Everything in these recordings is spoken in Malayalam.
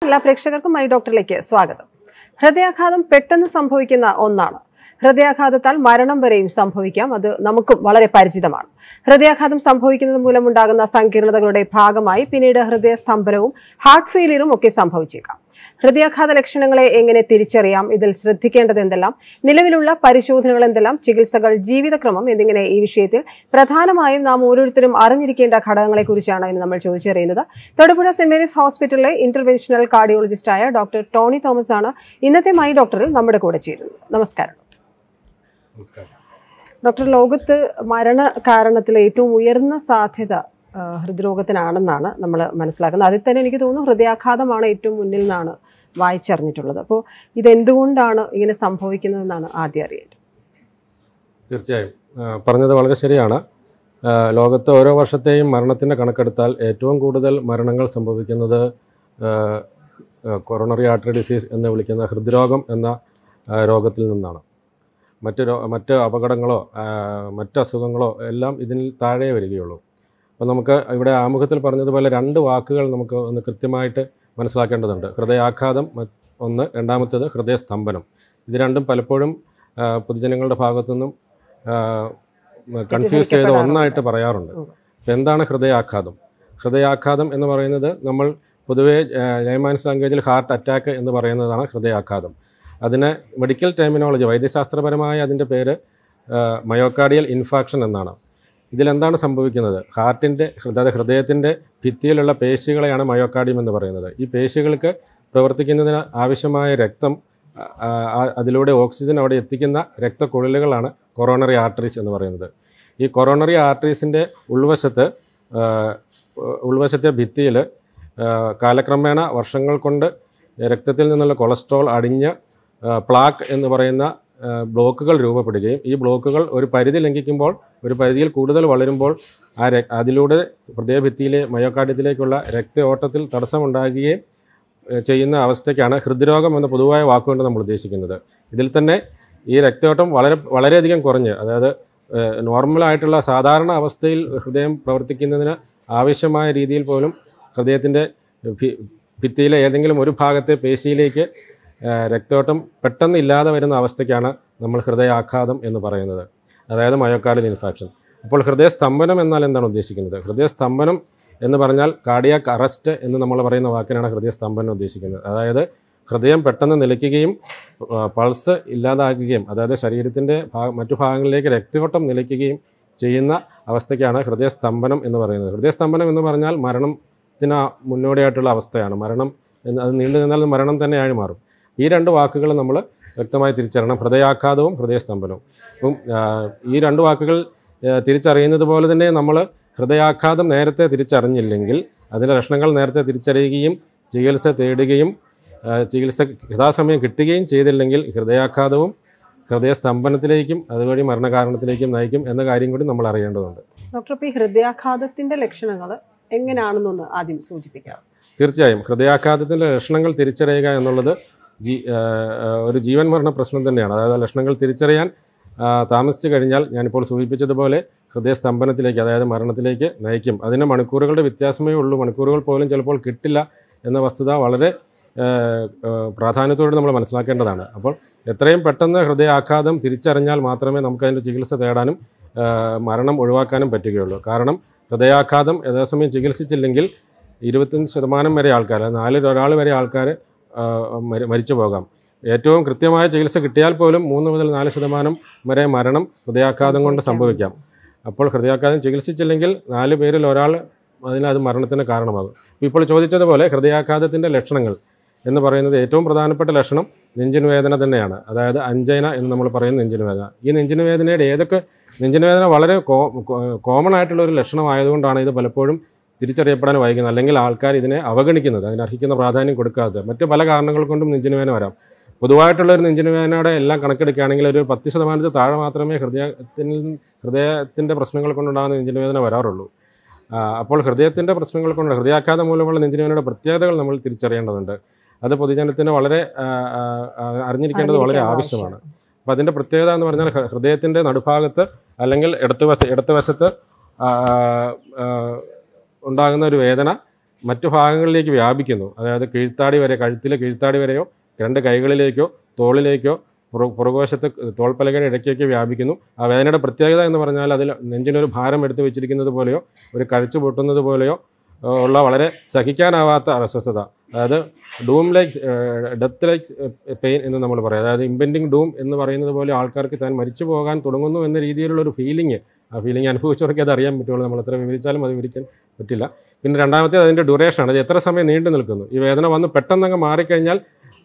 എല്ലാ പ്രേക്ഷകർക്കും മൈ ഡോക്ടറിലേക്ക് സ്വാഗതം ഹൃദയാഘാതം പെട്ടെന്ന് സംഭവിക്കുന്ന ഒന്നാണ് ഹൃദയാഘാതത്താൽ മരണം വരെയും സംഭവിക്കാം അത് നമുക്കും വളരെ പരിചിതമാണ് ഹൃദയാഘാതം സംഭവിക്കുന്നത് മൂലമുണ്ടാകുന്ന സങ്കീർണതകളുടെ ഭാഗമായി പിന്നീട് ഹൃദയസ്തംഭനവും ഹാർട്ട് ഫെയിലിയറും ഒക്കെ സംഭവിച്ചേക്കാം ഹൃദയാഘാത ലക്ഷണങ്ങളെ എങ്ങനെ തിരിച്ചറിയാം ഇതിൽ ശ്രദ്ധിക്കേണ്ടത് എന്തെല്ലാം നിലവിലുള്ള പരിശോധനകൾ എന്തെല്ലാം ചികിത്സകൾ ജീവിതക്രമം എന്നിങ്ങനെ ഈ വിഷയത്തിൽ പ്രധാനമായും നാം ഓരോരുത്തരും അറിഞ്ഞിരിക്കേണ്ട ഘടകങ്ങളെക്കുറിച്ചാണ് ഇന്ന് നമ്മൾ ചോദിച്ചറിയുന്നത് തൊടുപുഴ സെന്റ് മേരീസ് ഹോസ്പിറ്റലിലെ ഇന്റർവെൻഷണൽ കാർഡിയോളജിസ്റ്റായ ഡോക്ടർ ടോണി തോമസ് ആണ് ഇന്നത്തെ മൈ ഡോക്ടറിൽ നമ്മുടെ കൂടെ ചേരുന്നത് നമസ്കാരം നമസ്കാരം ഡോക്ടർ ലോകത്ത് മരണ കാരണത്തിൽ ഏറ്റവും ഉയർന്ന സാധ്യത ആ, ഹൃദ്രോഗത്തിനാണെന്നാണ് നമ്മൾ മനസ്സിലാക്കുന്നത് അതിൽ തന്നെ എനിക്ക് തോന്നുന്നു ഹൃദയാഘാതമാണ് ഏറ്റവും മുന്നിൽ നിന്നാണ് വായിച്ചറിഞ്ഞിട്ടുള്ളത് അപ്പോൾ ഇതെന്തുകൊണ്ടാണ് ഇങ്ങനെ സംഭവിക്കുന്നതെന്നാണ് ആദ്യം അറിയേണ്ടത് തീർച്ചയായും ആ, പറഞ്ഞത് വളരെ ശരിയാണ് ആ, ലോകത്ത് ഓരോ വർഷത്തെയും മരണത്തിൻ്റെ കണക്കെടുത്താൽ ഏറ്റവും കൂടുതൽ മരണങ്ങൾ സംഭവിക്കുന്നത് കൊറോണറി ആർട്ടറി ഡിസീസ് എന്ന് വിളിക്കുന്ന ഹൃദ്രോഗം എന്ന ആ, രോഗത്തിൽ നിന്നാണ് മറ്റ് രോ മറ്റ് അപകടങ്ങളോ ആ, മറ്റ് അസുഖങ്ങളോ എല്ലാം ഇതിൽ താഴെ വരികയുള്ളൂ അപ്പോൾ നമുക്ക് ഇവിടെ ആമുഖത്തിൽ പറഞ്ഞതുപോലെ രണ്ട് വാക്കുകൾ നമുക്ക് ഒന്ന് കൃത്യമായിട്ട് മനസ്സിലാക്കേണ്ടതുണ്ട് ഹൃദയാഘാതം മ- ഒന്ന് രണ്ടാമത്തേത് ഹൃദയസ്തംഭനം ഇത് രണ്ടും പലപ്പോഴും ആ, പൊതുജനങ്ങളുടെ ഭാഗത്തുനിന്നും കൺഫ്യൂസ് ചെയ്ത് ഒന്നായിട്ട് പറയാറുണ്ട് ഉം. അപ്പോൾ എന്താണ് ഹൃദയാഘാതം ഹൃദയാഘാതം എന്ന് പറയുന്നത് നമ്മൾ പൊതുവേ ലൈമാൻസ് ലാംഗ്വേജിൽ ഹാർട്ട് അറ്റാക്ക് എന്ന് പറയുന്നതാണ് ഹൃദയാഘാതം അതിന് മെഡിക്കൽ ടെർമിനോളജി വൈദ്യശാസ്ത്രപരമായ അതിൻ്റെ പേര് മയോകാർഡിയൽ ഇൻഫാക്ഷൻ എന്നാണ് ഇതിലെന്താണ് സംഭവിക്കുന്നത് ഹാർട്ടിൻ്റെ അതായത് ഹൃദയത്തിൻ്റെ ഭിത്തിയിലുള്ള പേശികളെയാണ് മയോകാർഡിയം എന്ന് പറയുന്നത് ഈ പേശികൾക്ക് പ്രവർത്തിക്കുന്നതിന് ആവശ്യമായ രക്തം ആ, ആ, അതിലൂടെ ഓക്സിജൻ അവിടെ എത്തിക്കുന്ന രക്തക്കുഴലുകളാണ് കൊറോണറി ആർട്ടറീസ് എന്ന് പറയുന്നത് ഈ കൊറോണറി ആർട്ടറീസിൻ്റെ ഉൾവശത്ത് ആ, ഉൾവശത്തെ ഭിത്തിയിൽ കാലക്രമേണ വർഷങ്ങൾ കൊണ്ട് രക്തത്തിൽ നിന്നുള്ള കൊളസ്ട്രോൾ അടിഞ്ഞ് ആ, പ്ലാക്ക് എന്ന് പറയുന്ന ആ, ബ്ലോക്കുകൾ രൂപപ്പെടുകയും ഈ ബ്ലോക്കുകൾ ഒരു പരിധി ലംഘിക്കുമ്പോൾ ഒരു പരിധിയിൽ കൂടുതൽ വളരുമ്പോൾ ആ ര അതിലൂടെ ഹൃദയഭിത്തിയിലെ മയോകാർഡിയത്തിലേക്കുള്ള രക്തയോട്ടത്തിൽ തടസ്സമുണ്ടാകുകയും ഏഹ്, ചെയ്യുന്ന അവസ്ഥയ്ക്കാണ് ഹൃദ്രോഗം എന്ന പൊതുവായ വാക്കുകൊണ്ട് നമ്മൾ ഉദ്ദേശിക്കുന്നത് ഇതിൽ തന്നെ ഈ രക്തയോട്ടം വളരെ വളരെയധികം കുറഞ്ഞ് അതായത് ഏഹ്, നോർമലായിട്ടുള്ള സാധാരണ അവസ്ഥയിൽ ഹൃദയം പ്രവർത്തിക്കുന്നതിന് ആവശ്യമായ രീതിയിൽ പോലും ഹൃദയത്തിൻ്റെ ഭി- ഭിത്തിയിലെ ഏതെങ്കിലും ഒരു ഭാഗത്തെ പേശിയിലേക്ക് ഏഹ്, രക്തയോട്ടം പെട്ടെന്ന് ഇല്ലാതെ വരുന്ന അവസ്ഥയ്ക്കാണ് നമ്മൾ ഹൃദയാഘാതം എന്ന് പറയുന്നത് അതായത് മയോകാർഡിയൽ ഇൻഫാക്ഷൻ അപ്പോൾ ഹൃദയസ്തംഭനം എന്നാൽ എന്താണ് ഉദ്ദേശിക്കുന്നത് ഹൃദയസ്തംഭനം എന്ന് പറഞ്ഞാൽ കാർഡിയാക് അറസ്റ്റ് എന്ന് നമ്മൾ പറയുന്ന വാക്കിനാണ് ഹൃദയസ്തംഭനം ഉദ്ദേശിക്കുന്നത് അതായത് ഹൃദയം പെട്ടെന്ന് നിലയ്ക്കുകയും ആ, പൾസ് ഇല്ലാതാകുകയും അതായത് ശരീരത്തിൻ്റെ ഭാ മറ്റു ഭാഗങ്ങളിലേക്ക് രക്തയോട്ടം നിലയ്ക്കുകയും ചെയ്യുന്ന അവസ്ഥയ്ക്കാണ് ഹൃദയസ്തംഭനം എന്ന് പറയുന്നത് ഹൃദയസ്തംഭനം എന്ന് പറഞ്ഞാൽ മരണത്തിന് മുന്നോടിയായിട്ടുള്ള അവസ്ഥയാണ് മരണം എന്ന് അത് നീണ്ടു നിന്നാൽ അത് മരണം തന്നെയായി മാറും ഈ രണ്ട് വാക്കുകൾ നമ്മൾ വ്യക്തമായി തിരിച്ചറിയണം ഹൃദയാഘാതവും ഹൃദയസ്തംഭനവും അപ്പം ആ, ഈ രണ്ട് വാക്കുകൾ ആ, തിരിച്ചറിയുന്നത് പോലെ തന്നെ നമ്മൾ ഹൃദയാഘാതം നേരത്തെ തിരിച്ചറിഞ്ഞില്ലെങ്കിൽ അതിൻ്റെ ലക്ഷണങ്ങൾ നേരത്തെ തിരിച്ചറിയുകയും ചികിത്സ തേടുകയും ആ, ചികിത്സ യഥാസമയം കിട്ടുകയും ചെയ്തില്ലെങ്കിൽ ഹൃദയാഘാതവും ഹൃദയസ്തംഭനത്തിലേക്കും അതുവഴി മരണകാരണത്തിലേക്കും നയിക്കും എന്ന കാര്യം കൂടി നമ്മൾ അറിയേണ്ടതുണ്ട് ഡോക്ടർ ഇപ്പോൾ ഈ ഹൃദയാഘാതത്തിന്റെ ലക്ഷണങ്ങൾ എങ്ങനെയാണെന്നൊന്ന് ആദ്യം സൂചിപ്പിക്കാം തീർച്ചയായും ഹൃദയാഘാതത്തിൻ്റെ ലക്ഷണങ്ങൾ തിരിച്ചറിയുക എന്നുള്ളത് ജീ ആ, ആ, ഒരു ജീവൻ മരണ പ്രശ്നം തന്നെയാണ് അതായത് ലക്ഷണങ്ങൾ തിരിച്ചറിയാൻ ആ, താമസിച്ചു കഴിഞ്ഞാൽ ഞാനിപ്പോൾ സൂചിപ്പിച്ചതുപോലെ ഹൃദയസ്തംഭനത്തിലേക്ക് അതായത് മരണത്തിലേക്ക് നയിക്കും അതിന് മണിക്കൂറുകളുടെ വ്യത്യാസമേ ഉള്ളൂ മണിക്കൂറുകൾ പോലും ചിലപ്പോൾ കിട്ടില്ല എന്ന വസ്തുത വളരെ ആ, ആ, പ്രാധാന്യത്തോടെ നമ്മൾ മനസ്സിലാക്കേണ്ടതാണ് അപ്പോൾ എത്രയും പെട്ടെന്ന് ഹൃദയാഘാതം തിരിച്ചറിഞ്ഞാൽ മാത്രമേ നമുക്കതിൻ്റെ ചികിത്സ തേടാനും ആ, മരണം ഒഴിവാക്കാനും പറ്റുകയുള്ളൂ കാരണം ഹൃദയാഘാതം യഥാസമയം ചികിത്സിച്ചില്ലെങ്കിൽ ഇരുപത്തഞ്ച് ശതമാനം വരെ ആൾക്കാർ നാലിൽ ഒരാൾ വരെ ആൾക്കാർ മരിച്ചു പോകാം ഏറ്റവും കൃത്യമായ ചികിത്സ കിട്ടിയാൽ പോലും മൂന്ന് മുതൽ നാല് ശതമാനം വരെ മരണം ഹൃദയാഘാതം കൊണ്ട് സംഭവിക്കാം അപ്പോൾ ഹൃദയാഘാതം ചികിത്സിച്ചില്ലെങ്കിൽ നാല് പേരിൽ ഒരാൾ അതിന് അത് മരണത്തിന് കാരണമാകും ഇപ്പോൾ ചോദിച്ചതുപോലെ ഹൃദയാഘാതത്തിൻ്റെ ലക്ഷണങ്ങൾ എന്ന് പറയുന്നത് ഏറ്റവും പ്രധാനപ്പെട്ട ലക്ഷണം നെഞ്ചിന് വേദന തന്നെയാണ് അതായത് അഞ്ചൈന എന്ന് നമ്മൾ പറയുന്ന നെഞ്ചിന് വേദന ഈ നെഞ്ചിന് വേദനയുടെ ഏതൊക്കെ നെഞ്ചിന് വേദന വളരെ കോമൺ ആയിട്ടുള്ള ഒരു ലക്ഷണമായതുകൊണ്ടാണ് ഇത് പലപ്പോഴും തിരിച്ചറിയപ്പെടാൻ വൈകുന്നത് അല്ലെങ്കിൽ ആൾക്കാർ ഇതിനെ അവഗണിക്കുന്നത് അതിന് അർഹിക്കുന്ന പ്രാധാന്യം കൊടുക്കാതെ മറ്റ് പല കാരണങ്ങൾ കൊണ്ടും നെഞ്ചിന് വേദന വരാം പൊതുവായിട്ടുള്ള ഒരു നെഞ്ചിന് വേദനയുടെ എല്ലാം കണക്കെടുക്കുകയാണെങ്കിൽ ഒരു പത്ത് ശതമാനത്തിൽ താഴെ മാത്രമേ ഹൃദയത്തിൽ ഹൃദയത്തിൻ്റെ പ്രശ്നങ്ങൾ കൊണ്ടുണ്ടാകുന്ന നെഞ്ചിന് വേദന വരാറുള്ളൂ ആ, അപ്പോൾ ഹൃദയത്തിൻ്റെ പ്രശ്നങ്ങൾ കൊണ്ട് ഹൃദയാഘാതം മൂലമുള്ള നെഞ്ചിന് വേദനയുടെ പ്രത്യേകതകൾ നമ്മൾ തിരിച്ചറിയേണ്ടതുണ്ട് അത് പൊതുജനത്തിന് വളരെ ആ, ആ, ആ, അറിഞ്ഞിരിക്കേണ്ടത് വളരെ അറിഞ്ഞിരിക്കേണ്ട ആവശ്യമാണ് അപ്പോൾ അതിൻ്റെ പ്രത്യേകത എന്ന് പറഞ്ഞാൽ ഹൃ- ഹൃദയത്തിൻ്റെ നടുഭാഗത്ത് അല്ലെങ്കിൽ ഇടത്ത് വശ ഇടത്ത് വശത്ത് ആ, ആ, ഉണ്ടാകുന്ന ഒരു വേദന മറ്റു ഭാഗങ്ങളിലേക്ക് വ്യാപിക്കുന്നു അതായത് കീഴ്ത്താടി വരെ കഴുത്തിലെ കീഴ്ത്താടി വരെയോ രണ്ട് കൈകളിലേക്കോ തോളിലേക്കോ പുറ- പുറകുവശത്ത് തോൾപ്പലകയുടെ ഇടയ്ക്കൊക്കെ വ്യാപിക്കുന്നു ആ വേദനയുടെ പ്രത്യേകത എന്ന് പറഞ്ഞാൽ അതിൽ നെഞ്ചിനൊരു ഭാരം എടുത്തു വെച്ചിരിക്കുന്നത് പോലെയോ ഒരു കഴിച്ചു പൊട്ടുന്നത് പോലെയോ ആ, ഉള്ള വളരെ സഹിക്കാനാവാത്ത അസ്വസ്ഥത അതായത് doom likes death likes pain എന്ന് നമ്മൾ പറയും അതായത് ഇമ്പെൻഡിങ് ഡൂം എന്ന് പറയുന്നത് പോലെ ആൾക്കാർക്ക് താൻ മരിച്ചു പോകാൻ തുടങ്ങുന്നു എന്ന രീതിയിലുള്ള ഒരു ഫീലിംഗ് ആ ഫീലിംഗ് അനുഭവിച്ചവർക്ക് അത് അറിയാൻ പറ്റുള്ളൂ നമ്മൾ എത്ര വിവരിച്ചാലും അത് വിവരിക്കാൻ പറ്റില്ല പിന്നെ രണ്ടാമത്തേത് അതിൻ്റെ ഡ്യൂറേഷൻ അത് എത്ര സമയം നീണ്ടു നിൽക്കുന്നു ഈ വേദന വന്ന് പെട്ടെന്നങ്ങ് മാറിക്കഴിഞ്ഞാൽ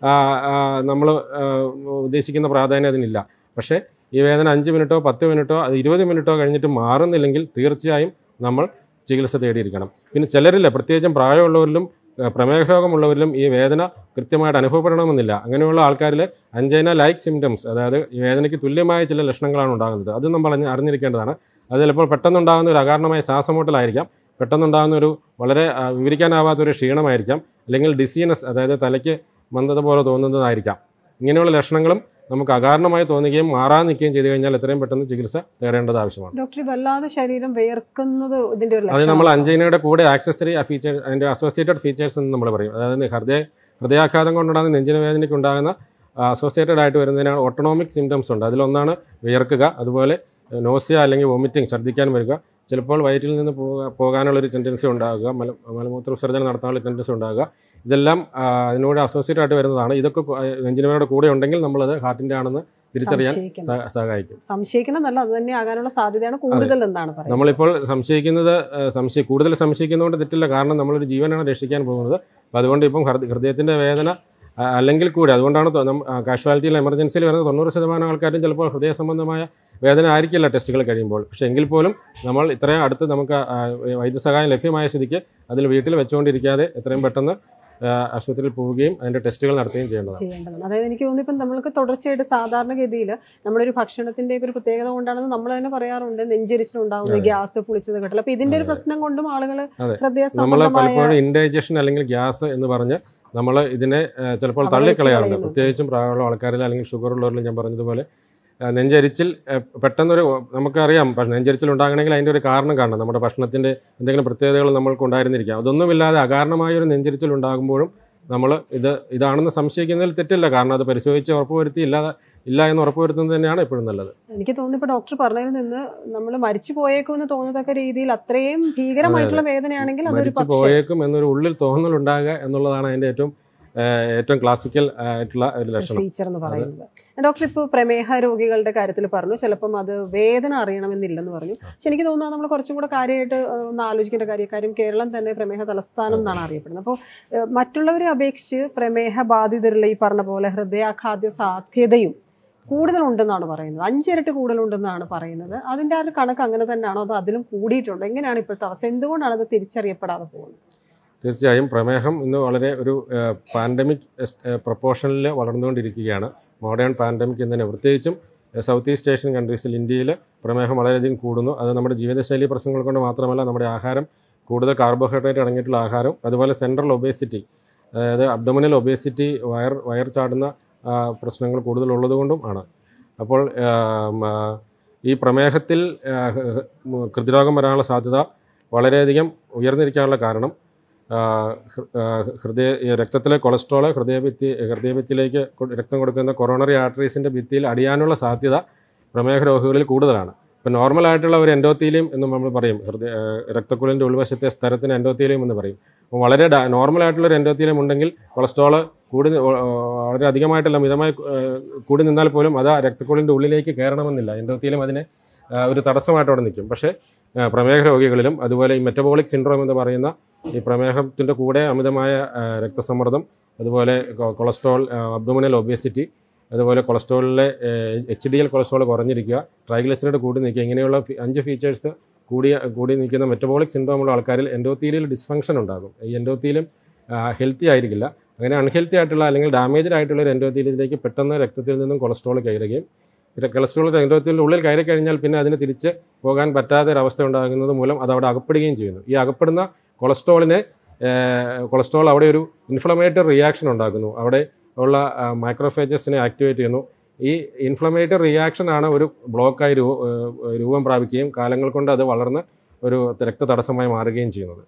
നമ്മൾ ഉദ്ദേശിക്കുന്ന പ്രാധാന്യം അതിനില്ല പക്ഷേ ഈ വേദന അഞ്ച് മിനിറ്റോ പത്ത് മിനിറ്റോ അത് ഇരുപത് മിനിറ്റോ കഴിഞ്ഞിട്ട് മാറുന്നില്ലെങ്കിൽ തീർച്ചയായും നമ്മൾ ചികിത്സ തേടിയിരിക്കണം പിന്നെ ചിലരില്ല പ്രത്യേകിച്ചും പ്രായമുള്ളവരിലും ആ, പ്രമേഹ രോഗമുള്ളവരിലും ഈ വേദന കൃത്യമായിട്ട് അനുഭവപ്പെടണമെന്നില്ല അങ്ങനെയുള്ള ആൾക്കാരിൽ അഞ്ചൈന ലൈക്ക് സിംറ്റംസ് അതായത് ഈ വേദനയ്ക്ക് തുല്യമായ ചില ലക്ഷണങ്ങളാണ് ഉണ്ടാകുന്നത് അത് നമ്മൾ അറിഞ്ഞ് അറിഞ്ഞിരിക്കേണ്ടതാണ് അത് ചിലപ്പോൾ പെട്ടെന്നുണ്ടാകുന്ന ഒരു അകാരണമായ ശ്വാസമുട്ടലായിരിക്കാം പെട്ടെന്നുണ്ടാകുന്ന ഒരു വളരെ ആ, വിവരിക്കാനാവാത്ത ഒരു ക്ഷീണമായിരിക്കാം അല്ലെങ്കിൽ ഡിസീനസ് അതായത് തലയ്ക്ക് മന്ദത പോലെ തോന്നുന്നതായിരിക്കാം ഇങ്ങനെയുള്ള ലക്ഷണങ്ങളും നമുക്ക് അകാരണമായി തോന്നുകയും മാറാൻ നിൽക്കുകയും ചെയ്തു കഴിഞ്ഞാൽ എത്രയും പെട്ടെന്ന് ചികിത്സ തേടേണ്ടത് ആവശ്യമാണ് ഡോക്ടർ വല്ലാതെ ശരീരം വിയർക്കുന്നത് ഇതിന്റെ ഒരു അത് ലക്ഷണം നമ്മൾ അഞ്ചൈനയുടെ കൂടെ ആക്സസറി ഫീച്ചർ അതിൻ്റെ അസോസിയേറ്റഡ് ഫീച്ചേഴ്സ് എന്ന് നമ്മൾ പറയും അതായത് ഹൃദയ ഹൃദയാഘാതം കൊണ്ടുണ്ടാകുന്ന നെഞ്ചിന് വേദനയ്ക്ക് ഉണ്ടാകുന്ന അസോസിയേറ്റഡ് ആയിട്ട് വരുന്നതിനാണ് ഓട്ടോണോമിക് സിംറ്റംസ് ഉണ്ട് അതിലൊന്നാണ് വിയർക്കുക അതുപോലെ നോസിയ അല്ലെങ്കിൽ വോമിറ്റിംഗ് ഛർദ്ദിക്കാൻ വരിക ചിലപ്പോൾ വയറ്റിൽ നിന്ന് പോകാ പോകാനുള്ളൊരു ടെൻഡൻസി ഉണ്ടാകുക മല മലമൂത്ര വിസർജനം നടത്താനുള്ള ടെൻഡൻസി ഉണ്ടാകുക ഇതെല്ലാം ആ, അതിനോട് അസോസിയേറ്റ് ആയിട്ട് വരുന്നതാണ് ഇതൊക്കെ കു- നെഞ്ചിനുവേദനയുടെ കൂടെ ഉണ്ടെങ്കിൽ നമ്മളത് ഹാർട്ടിൻ്റെ ആണെന്ന് തിരിച്ചറിയാൻ സംശയിക്കണം. സ- സഹായിക്കും സംശയിക്കണമെന്നല്ല അത് തന്നെ ആകാനുള്ള സാധ്യതയാണ് കൂടുതൽ എന്നാണ് പറയുന്നത് നമ്മളിപ്പോൾ സംശയിക്കുന്നത് ഏഹ്, സംശയ കൂടുതൽ സംശയിക്കുന്നതുകൊണ്ട് തെറ്റില്ല കാരണം നമ്മളൊരു ജീവനാണ് രക്ഷിക്കാൻ പോകുന്നത് അപ്പോൾ അതുകൊണ്ട് ഇപ്പം ഹൃദ- ഹൃദയത്തിൻ്റെ വേദന ആ, അല്ലെങ്കിൽ കൂടി അതുകൊണ്ടാണ് കാഷ്വാലിറ്റിയിൽ എമർജൻസിയിൽ വരുന്ന തൊണ്ണൂറ് ശതമാനം ആൾക്കാരും ചിലപ്പോൾ ഹൃദയ സംബന്ധമായ വേദന ആയിരിക്കില്ല ടെസ്റ്റുകൾ കഴിയുമ്പോൾ പക്ഷേ എങ്കിൽ പോലും നമ്മൾ ഇത്രയും അടുത്ത് നമുക്ക് ആ, വൈദ്യസഹായം ലഭ്യമായ സ്ഥിതിക്ക് അതിൽ വീട്ടിൽ വെച്ചുകൊണ്ടിരിക്കാതെ എത്രയും പെട്ടെന്ന് ആ, ആശുപത്രിയിൽ പോവുകയും അതിൻ്റെ ടെസ്റ്റുകൾ നടത്തുകയും ചെയ്യേണ്ടതാണ് ചെയ്യേണ്ടതാണ് അതായത് എനിക്ക് തോന്നുന്നു ഇപ്പം നമ്മൾക്ക് തുടർച്ചയായിട്ട് സാധാരണഗതിയിൽ നമ്മുടെ ഒരു ഭക്ഷണത്തിന്റെ ഒക്കെ ഒരു പ്രത്യേകത കൊണ്ടാണെന്ന് നമ്മൾ തന്നെ പറയാറുണ്ട് നെഞ്ചരിച്ചിലുണ്ടാവുന്ന അതെ. ഗ്യാസ് പുളിച്ചത് കിട്ടില്ല അപ്പൊ ഇതിന്റെ ഒരു അതെ. പ്രശ്നം കൊണ്ടും ആളുകൾ അതെ. ഹൃദയ നമ്മൾ സംബന്ധമായ പലപ്പോഴും ഇൻഡൈജഷൻ അല്ലെങ്കിൽ ഗ്യാസ് എന്ന് പറഞ്ഞ് നമ്മൾ ഇതിനെ ഏഹ്, ചിലപ്പോൾ അവഗണിച്ച് തള്ളിക്കളയാറുണ്ട് കളയുന്നു. പ്രത്യേകിച്ചും പ്രായമുള്ള ആൾക്കാരിൽ അല്ലെങ്കിൽ ഷുഗർ ഉള്ളവരിൽ ഞാൻ പറഞ്ഞതുപോലെ ഏഹ്, നെഞ്ചരിച്ചിൽ ഏഹ്, പെട്ടെന്നൊരു നമുക്കറിയാം പക്ഷേ നെഞ്ചരിച്ചിൽ ഉണ്ടാകണമെങ്കിൽ അതിൻ്റെ ഒരു കാരണം കാണണം നമ്മുടെ ഭക്ഷണത്തിൻ്റെ എന്തെങ്കിലും പ്രത്യേകതകൾ നമ്മൾക്ക് ഉണ്ടായിരുന്നിരിക്കാം അതൊന്നുമില്ലാതെ അകാരണമായ ഒരു നെഞ്ചരിച്ചിൽ ഉണ്ടാകുമ്പോഴും നമ്മൾ ഇത് ഇതാണെന്ന് സംശയിക്കുന്നതിൽ തെറ്റില്ല കാരണം അത് പരിശോധിച്ച് ഉറപ്പുവരുത്തി ഇല്ല ഇല്ല എന്ന് ഉറപ്പുവരുത്തുന്നത് തന്നെയാണ് എപ്പോഴും നല്ലത് എനിക്ക് തോന്നുന്നു ഇപ്പൊ ഡോക്ടർ പറഞ്ഞതിൽ നിന്ന് നമ്മൾ മരിച്ചു പോയേക്കുമെന്ന് തോന്നത്തക്ക രീതിയിൽ അത്രയും ഭീകരമായിട്ടുള്ള വേദനയാണെങ്കിൽ അതൊരു മരിച്ചു പക്ഷേ പോയേക്കും എന്നൊരു ഉള്ളിൽ തോന്നൽ ഉണ്ടാകുക എന്നുള്ളതാണ് അതിൻ്റെ ഏറ്റവും ഏഹ്, ഏറ്റവും ക്ലാസിക്കൽ ആയിട്ടുള്ള ഒരു ലക്ഷണം ഫീച്ചർ എന്ന് പറയുന്നത് ഡോക്ടർ ഇപ്പോൾ പ്രമേഹ രോഗികളുടെ കാര്യത്തിൽ പറഞ്ഞു ചിലപ്പം അത് വേദന അറിയണമെന്നില്ലെന്ന് പറഞ്ഞു പക്ഷെ എനിക്ക് തോന്നുന്നത് നമ്മൾ കുറച്ചും കൂടെ കാര്യമായിട്ട് ഏഹ്, ഒന്ന് ആലോചിക്കേണ്ട കാര്യം കാര്യം കേരളം തന്നെ പ്രമേഹ തലസ്ഥാനം എന്നാണ് അറിയപ്പെടുന്നത് അപ്പോൾ ഏഹ്, മറ്റുള്ളവരെ അപേക്ഷിച്ച് പ്രമേഹ ബാധിതരിൽ ഈ പറഞ്ഞ പോലെ ഹൃദയാഘാത സാധ്യതയും കൂടുതലുണ്ടെന്നാണ് പറയുന്നത് അഞ്ചിരട്ടി കൂടുതലുണ്ടെന്നാണ് പറയുന്നത് അതിൻ്റെ ആ ഒരു കണക്ക് അങ്ങനെ തന്നെയാണോ അതോ അതിലും കൂടിയിട്ടുണ്ടോ എങ്ങനെയാണ് ഇപ്പോഴത്തെ അവസ്ഥ എന്തുകൊണ്ടാണ് അത് തിരിച്ചറിയപ്പെടാതെ പോകുന്നത് തീർച്ചയായും പ്രമേഹം ഇന്ന് വളരെ ഒരു പാൻഡമിക് പ്രപ്പോർഷനിൽ വളർന്നുകൊണ്ടിരിക്കുകയാണ് മോഡേൺ പാൻഡമിക് എന്ന് തന്നെ പ്രത്യേകിച്ചും ഏഹ്, സൗത്ത് ഈസ്റ്റ് ഏഷ്യൻ കൺട്രീസിൽ ഇന്ത്യയിൽ പ്രമേഹം വളരെയധികം കൂടുന്നു അത് നമ്മുടെ ജീവിതശൈലി പ്രശ്നങ്ങൾ കൊണ്ട് മാത്രമല്ല നമ്മുടെ ആഹാരം കൂടുതൽ കാർബോഹൈഡ്രേറ്റ് അടങ്ങിയിട്ടുള്ള ആഹാരം അതുപോലെ സെൻട്രൽ ഒബേസിറ്റി അതായത് അബ്ഡോമിനൽ ഒബേസിറ്റി വയർ വയർ ചാടുന്ന ആ, പ്രശ്നങ്ങൾ കൂടുതലുള്ളതുകൊണ്ടും ആണ് അപ്പോൾ ആം, ആ, ഈ പ്രമേഹത്തിൽ ആ, ഹ- ഹ- ഉം, ഹൃദ്രോഗം വരാനുള്ള സാധ്യത വളരെയധികം ഉയർന്നിരിക്കാനുള്ള കാരണം ആ, ഹൃ- ആ, ഹൃദയ ഈ രക്തത്തിലെ കൊളസ്ട്രോൾ ഹൃദയഭിത്തി ഹൃദയഭിത്തിയിലേക്ക് കൊ- രക്തം കൊടുക്കുന്ന കൊറോണറി ആർട്ടറീസിൻ്റെ ഭിത്തിയിൽ അടിയാനുള്ള സാധ്യത പ്രമേഹ രോഗികളിൽ കൂടുതലാണ് ഇപ്പോൾ നോർമലായിട്ടുള്ള ഒരു എൻഡോത്തീലിയം എന്ന് നമ്മൾ പറയും ഹൃദയ ആ, രക്തക്കുഴലിൻ്റെ ഉൾവശത്തെ സ്ഥലത്തിന് എൻഡോത്തീലിയം എന്ന് പറയും അപ്പോൾ വളരെ ഡ- നോർമലായിട്ടുള്ള ഒരു എൻഡോത്തീലിയം ഉണ്ടെങ്കിൽ കൊളസ്ട്രോൾ കൂടി നി- ഓ- ഓ- വളരെ അധികമായിട്ടല്ല മിതമായി ആ, കൂടി നിന്നാൽ പോലും അത് ആ രക്തക്കുഴലിൻ്റെ ഉള്ളിലേക്ക് കയറണമെന്നില്ല എൻഡോത്തീലിയം അതിനെ ആ, ഒരു തടസ്സമായിട്ട് അവിടെ നിൽക്കും പക്ഷേ ആ, പ്രമേഹ രോഗികളിലും അതുപോലെ ഈ മെറ്റബോളിക് സിൻഡ്രോം എന്ന് പറയുന്ന ഈ പ്രമേഹത്തിൻ്റെ കൂടെ അമിതമായ ആ, രക്തസമ്മർദ്ദം അതുപോലെ കൊ- കൊളസ്ട്രോൾ അബ്ഡോമിനൽ ഒബേസിറ്റി അതുപോലെ കൊളസ്ട്രോളിലെ എച്ച് ഡി എൽ കൊളസ്ട്രോൾ കുറഞ്ഞിരിക്കുക ട്രൈഗ്ലിസറൈഡ് കൂടി നിൽക്കുക ഇങ്ങനെയുള്ള ഫി- അഞ്ച് ഫീച്ചേഴ്സ് കൂടിയ കൂടി നിൽക്കുന്ന മെറ്റബോളിക് സിൻഡ്രോം ഉള്ള ആൾക്കാരിൽ എൻഡോത്തീലിയൽ ഡിസ്ഫങ്ഷൻ ഉണ്ടാകും ഈ എൻഡോത്തീലിയം ഹെൽത്തി ആയിരിക്കില്ല അങ്ങനെ അൺഹെൽത്തി ആയിട്ടുള്ള അല്ലെങ്കിൽ ഡാമേജ്ഡ് ആയിട്ടുള്ള ഒരു എൻഡോത്തീലിയത്തിലേക്ക് പെട്ടെന്ന് രക്തത്തിൽ നിന്നും കൊളസ്ട്രോൾ കയറുകയും പിന്നെ കൊളസ്ട്രോൾ എൻഡോത്തീലിൻ്റെ ഉള്ളിൽ കയറി കഴിഞ്ഞാൽ പിന്നെ അതിന് തിരിച്ച് പോകാൻ പറ്റാത്ത ഒരു അവസ്ഥ ഉണ്ടാകുന്നത് മൂലം അത് അവിടെ അകപ്പെടുകയും ചെയ്യുന്നു ഈ അകപ്പെടുന്ന കൊളസ്ട്രോളിനെ കൊളസ്ട്രോൾ അവിടെ ഒരു ഇൻഫ്ലമേറ്ററി റിയാക്ഷൻ ഉണ്ടാക്കുന്നു അവിടെ ഉള്ള മൈക്രോഫേജസിനെ ആക്ടിവേറ്റ് ചെയ്യുന്നു ഈ ഇൻഫ്ലമേറ്ററി റിയാക്ഷൻ ആണ് ഒരു ബ്ലോക്കായി രൂ ഏഹ് രൂപം പ്രാപിക്കുകയും കാലങ്ങൾ കൊണ്ട് അത് വളർന്ന് ഒരു രക്തതടസ്സമായി മാറുകയും ചെയ്യുന്നത്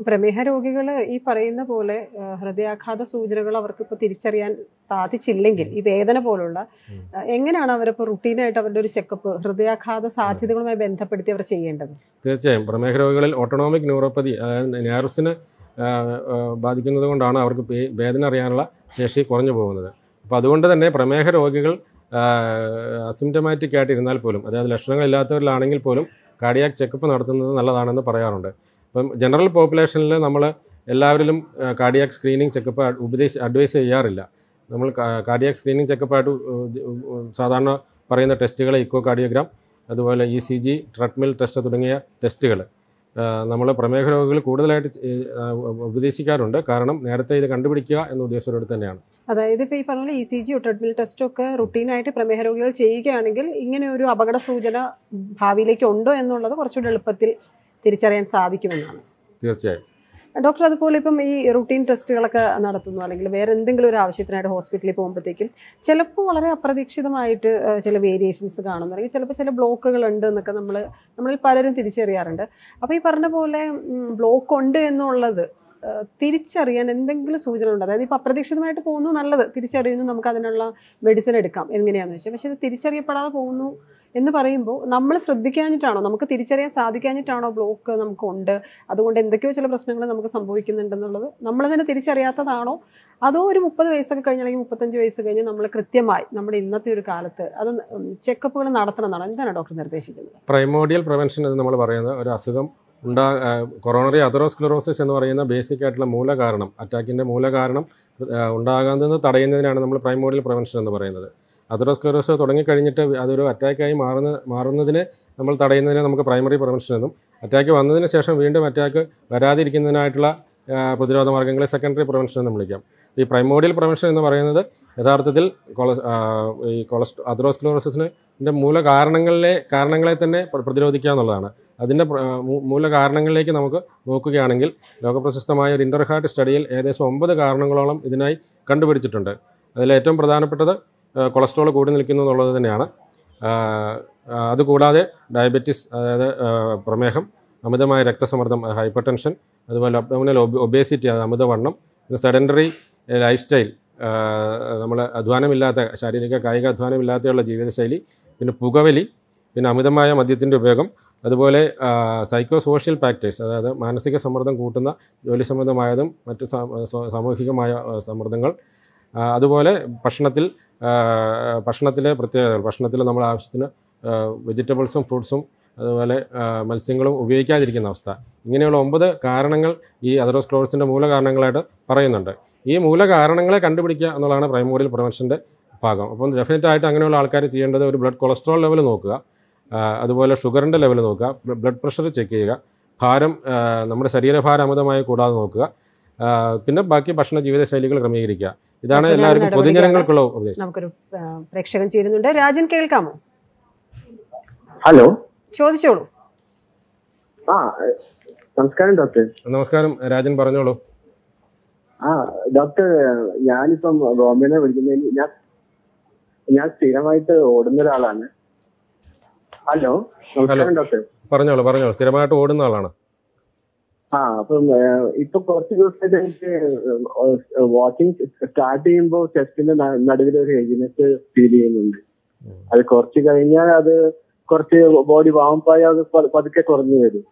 പ്രമേഹ രോഗികൾ ഈ പറയുന്ന പോലെ ആ, ഹൃദയാഘാത സൂചനകൾ അവർക്ക് ഇപ്പോൾ തിരിച്ചറിയാൻ സാധിച്ചില്ലെങ്കിൽ ഈ വേദന പോലുള്ള ഉം. ആ, എങ്ങനെയാണ് അവരിപ്പോൾ റുട്ടീനായിട്ട് അവരുടെ ഒരു ചെക്കപ്പ് ഹൃദയാഘാത സാധ്യതകളുമായി ബന്ധപ്പെടുത്തി അവർ ചെയ്യേണ്ടത് തീർച്ചയായും പ്രമേഹ രോഗികളിൽ ഓട്ടോണോമിക് ന്യൂറോപ്പതി അതായത് നെർവ്സിന് ബാധിക്കുന്നത് കൊണ്ടാണ് അവർക്ക് പേ- വേദന അറിയാനുള്ള ശേഷി കുറഞ്ഞു പോകുന്നത് അപ്പോൾ അതുകൊണ്ട് തന്നെ പ്രമേഹ രോഗികൾ അസിംറ്റമാറ്റിക് ആയിട്ട് ഇരുന്നാൽ പോലും അതായത് ലക്ഷണങ്ങളില്ലാത്തവരിലാണെങ്കിൽ പോലും കാർഡിയാക് ചെക്കപ്പ് നടത്തുന്നത് നല്ലതാണെന്ന് പറയാറുണ്ട് ഇപ്പം ജനറൽ പോപ്പുലേഷനിൽ നമ്മൾ എല്ലാവരിലും കാർഡിയാക് സ്ക്രീനിങ് ചെക്കപ്പ് ഉപദേശി അഡ്വൈസ് ചെയ്യാറില്ല നമ്മൾ കാർഡിയാക് സ്ക്രീനിങ് ചെക്കപ്പായിട്ട് സാധാരണ പറയുന്ന ടെസ്റ്റുകൾ ഇക്കോ കാർഡിയോഗ്രാം അതുപോലെ E C G treadmill test തുടങ്ങിയ ടെസ്റ്റുകൾ നമ്മൾ പ്രമേഹ രോഗികൾ കൂടുതലായിട്ട് ചെ- ആ, ഉപദേശിക്കാറുണ്ട് കാരണം നേരത്തെ ഇത് കണ്ടുപിടിക്കുക എന്ന ഉദ്ദേശത്തോടെ തന്നെയാണ് അതായത് ഇപ്പോൾ ഈ പറഞ്ഞ പോലെ E C G treadmill test ഒക്കെ റുട്ടീനായിട്ട് പ്രമേഹ രോഗികൾ ചെയ്യുകയാണെങ്കിൽ ഇങ്ങനെ ഒരു അപകട സൂചന ഭാവിയിലേക്ക് ഉണ്ടോ എന്നുള്ളത് കുറച്ചുകൂടി എളുപ്പത്തിൽ തിരിച്ചറിയാൻ സാധിക്കുമെന്നാണ് തീർച്ചയായും ഡോക്ടർ അതുപോലെ ഇപ്പം ഈ റുട്ടീൻ ടെസ്റ്റുകളൊക്കെ നടത്തുന്നു അല്ലെങ്കിൽ വേറെ എന്തെങ്കിലും ഒരു ആവശ്യത്തിനായിട്ട് ഹോസ്പിറ്റലിൽ പോകുമ്പോഴത്തേക്കും ചിലപ്പോൾ വളരെ അപ്രതീക്ഷിതമായിട്ട് ആ, ചില വേരിയേഷൻസ് കാണുന്നു അല്ലെങ്കിൽ ചിലപ്പോൾ ചില ബ്ലോക്കുകൾ ഉണ്ട് എന്നൊക്കെ നമ്മൾ നമ്മളിൽ പലരും തിരിച്ചറിയാറുണ്ട് അപ്പോൾ ഈ പറഞ്ഞ പോലെ ബ്ലോക്ക് ഉണ്ട് എന്നുള്ളത് ആ, തിരിച്ചറിയാൻ എന്തെങ്കിലും സൂചന ഉണ്ട് അതായത് ഇപ്പോൾ അപ്രതീക്ഷിതമായിട്ട് പോകുന്നു നല്ലത് തിരിച്ചറിയുന്നു നമുക്ക് അതിനുള്ള മെഡിസിൻ എടുക്കാം എങ്ങനെയാണെന്ന് വെച്ചാൽ പക്ഷേ ഇത് തിരിച്ചറിയപ്പെടാതെ പോകുന്നു എന്ന് പറയുമ്പോൾ നമ്മൾ ശ്രദ്ധിക്കാഞ്ഞിട്ടാണോ നമുക്ക് തിരിച്ചറിയാൻ സാധിക്കാഞ്ഞിട്ടാണോ ബ്ലോക്ക് നമുക്കുണ്ട് അതുകൊണ്ട് എന്തൊക്കെയോ ചില പ്രശ്നങ്ങൾ നമുക്ക് സംഭവിക്കുന്നുണ്ടെന്നുള്ളത് നമ്മൾ തന്നെ തിരിച്ചറിയാത്തതാണോ അതോ ഒരു മുപ്പത് വയസ്സൊക്കെ കഴിഞ്ഞ് അല്ലെങ്കിൽ മുപ്പത്തഞ്ച് വയസ്സ് കഴിഞ്ഞ് നമ്മൾ കൃത്യമായി നമ്മുടെ ഇന്നത്തെ ഒരു കാലത്ത് അത് ചെക്കപ്പുകൾ നടത്തണം എന്നാണ് എന്താണ് ഡോക്ടർ നിർദ്ദേശിക്കുന്നത് പ്രൈമോഡിയൽ പ്രിവെൻഷൻ എന്ന് നമ്മൾ പറയുന്ന ഒരു അസുഖം ഉണ്ടാ കൊറോണറി അതറോസ്ക്ലറോസിസ് എന്ന് പറയുന്ന ബേസിക് ആയിട്ടുള്ള മൂലകാരണം അറ്റാക്കിൻ്റെ മൂലകാരണം ആ, ഉണ്ടാകുന്നത് തടയുന്നതിനാണ് നമ്മൾ പ്രൈമോഡിയൽ പ്രിവെൻഷൻ എന്ന് പറയുന്നത് അതറോസ്ക്ലറോസ് തുടങ്ങിക്കഴിഞ്ഞിട്ട് അതൊരു അറ്റാക്കായി മാറുന്ന മാറുന്നതിന് നമ്മൾ തടയുന്നതിന് നമുക്ക് പ്രൈമറി പ്രിവെൻഷൻ എന്നും അറ്റാക്ക് വന്നതിന് ശേഷം വീണ്ടും അറ്റാക്ക് വരാതിരിക്കുന്നതിനായിട്ടുള്ള ആ, പ്രതിരോധ മാർഗ്ഗങ്ങളെ സെക്കൻഡറി പ്രിവെൻഷൻ എന്ന് വിളിക്കാം ഈ പ്രൈമോഡിയൽ പ്രിവെൻഷൻ എന്ന് പറയുന്നത് യഥാർത്ഥത്തിൽ കൊള ആ, ഈ കൊളസ്ട്രോ അതറോസ്ക്ലോറോസിന് ഇതിൻ്റെ മൂല കാരണങ്ങളിലെ കാരണങ്ങളെ തന്നെ പ്ര- പ്രതിരോധിക്കുക എന്നുള്ളതാണ് അതിൻ്റെ പ്ര- മൂ- മൂല കാരണങ്ങളിലേക്ക് നമുക്ക് നോക്കുകയാണെങ്കിൽ ലോകപ്രശസ്തമായ ഒരു ഇൻ്റർഹാർട്ട് സ്റ്റഡിയിൽ ഏകദേശം ഒമ്പത് കാരണങ്ങളോളം ഇതിനായി കണ്ടുപിടിച്ചിട്ടുണ്ട് അതിൽ ഏറ്റവും പ്രധാനപ്പെട്ടത് ആ, കൊളസ്ട്രോൾ കൂടി നിൽക്കുന്നു എന്നുള്ളത് തന്നെയാണ് ആ, ആ, അതുകൂടാതെ ഡയബറ്റിസ് അതായത് ആ, പ്രമേഹം അമിതമായ രക്തസമ്മർദ്ദം ഹൈപ്പർ ടെൻഷൻ അതുപോലെ അബ്ഡോമിനൽ ഒബേസിറ്റി അത് അമിതവണ്ണം പിന്നെ സെഡൻഡറി ലൈഫ് സ്റ്റൈൽ നമ്മൾ അധ്വാനമില്ലാത്ത ശാരീരിക കായിക അധ്വാനമില്ലാതെയുള്ള ജീവിതശൈലി പിന്നെ പുകവലി പിന്നെ അമിതമായ മദ്യത്തിൻ്റെ ഉപയോഗം അതുപോലെ സൈക്കോ സോഷ്യൽ ഫാക്ടേഴ്സ് അതായത് മാനസിക സമ്മർദ്ദം കൂട്ടുന്ന ജോലി സംബന്ധമായതും മറ്റ് സാ- സാ- സാമൂഹികമായ ആ, സമ്മർദ്ദങ്ങൾ ആ, അതുപോലെ ഭക്ഷണത്തിൽ ആ, ഭക്ഷണത്തിലെ പ്രത്യേകതകൾ ഭക്ഷണത്തിൽ നമ്മൾ ആവശ്യത്തിന് വെജിറ്റബിൾസും ഫ്രൂട്ട്സും അതുപോലെ ആ, മത്സ്യങ്ങളും ഉപയോഗിക്കാതിരിക്കുന്ന അവസ്ഥ ഇങ്ങനെയുള്ള ഒമ്പത് കാരണങ്ങൾ ഈ അതറോസ്ക്ലോസിൻ്റെ മൂലകാരണങ്ങളായിട്ട് പറയുന്നുണ്ട് ഈ മൂലകാരണങ്ങളെ കണ്ടുപിടിക്കുക എന്നുള്ളതാണ് പ്രൈമോറിയൽ പ്രിവെൻഷൻ്റെ ഭാഗം അപ്പം ഡെഫിനറ്റ് ആയിട്ട് അങ്ങനെയുള്ള ആൾക്കാർ ചെയ്യേണ്ടത് ഒരു ബ്ലഡ് കൊളസ്ട്രോൾ ലെവൽ നോക്കുക ആ, അതുപോലെ ഷുഗറിൻ്റെ ലെവൽ നോക്കുക ബ്ലഡ് പ്രഷർ ചെക്ക് ചെയ്യുക ഭാരം ആ, നമ്മുടെ ശരീരഭാരം അമിതമായി കൂടാതെ നോക്കുക ആ, പിന്നെ ബാക്കി ഭക്ഷണ ജീവിതശൈലികൾ ക്രമീകരിക്കുക ഇതാണ് പ്രധാന എല്ലാവർക്കും നടപടികളാണ്. പൊതുജനങ്ങൾക്കുള്ള ഉപദേശം നമുക്കൊരു ആ, പ്രേക്ഷകൻ ചേരുന്നുണ്ട് രാജൻ കേൾക്കാമോ ഹലോ ചോദിച്ചോളൂ ആ നമസ്കാരം ഡോക്ടർ നമസ്കാരം രാജൻ പറഞ്ഞോളൂ ആ ഡോക്ടർ ഞാനിപ്പം ബോംബെനെ വിളിക്കുന്നതിന് ഞാൻ ഞാൻ സ്ഥിരമായിട്ട് ഓടുന്ന ഒരാളാണ് ഹലോ നമസ്കാരം ഡോക്ടർ പറഞ്ഞോളൂ പറഞ്ഞോളൂ സ്ഥിരമായിട്ട് ഓടുന്ന ആളാണ് ആ അപ്പം ഏഹ്, ഇപ്പൊ കുറച്ച് ദിവസമായിട്ട് എനിക്ക് വാക്കിംഗ് സ്റ്റാർട്ട് ചെയ്യുമ്പോൾ ചെസ്റ്റിന്റെ നടുവിൽ ഒരു ഹെവിനെസ് ഫീൽ ചെയ്യുന്നുണ്ട് അത് കുറച്ച് കഴിഞ്ഞാൽ അത് കുറച്ച് ബോഡി വാmpaയി അത് പ- പതുക്കെ കുറഞ്ഞു വരും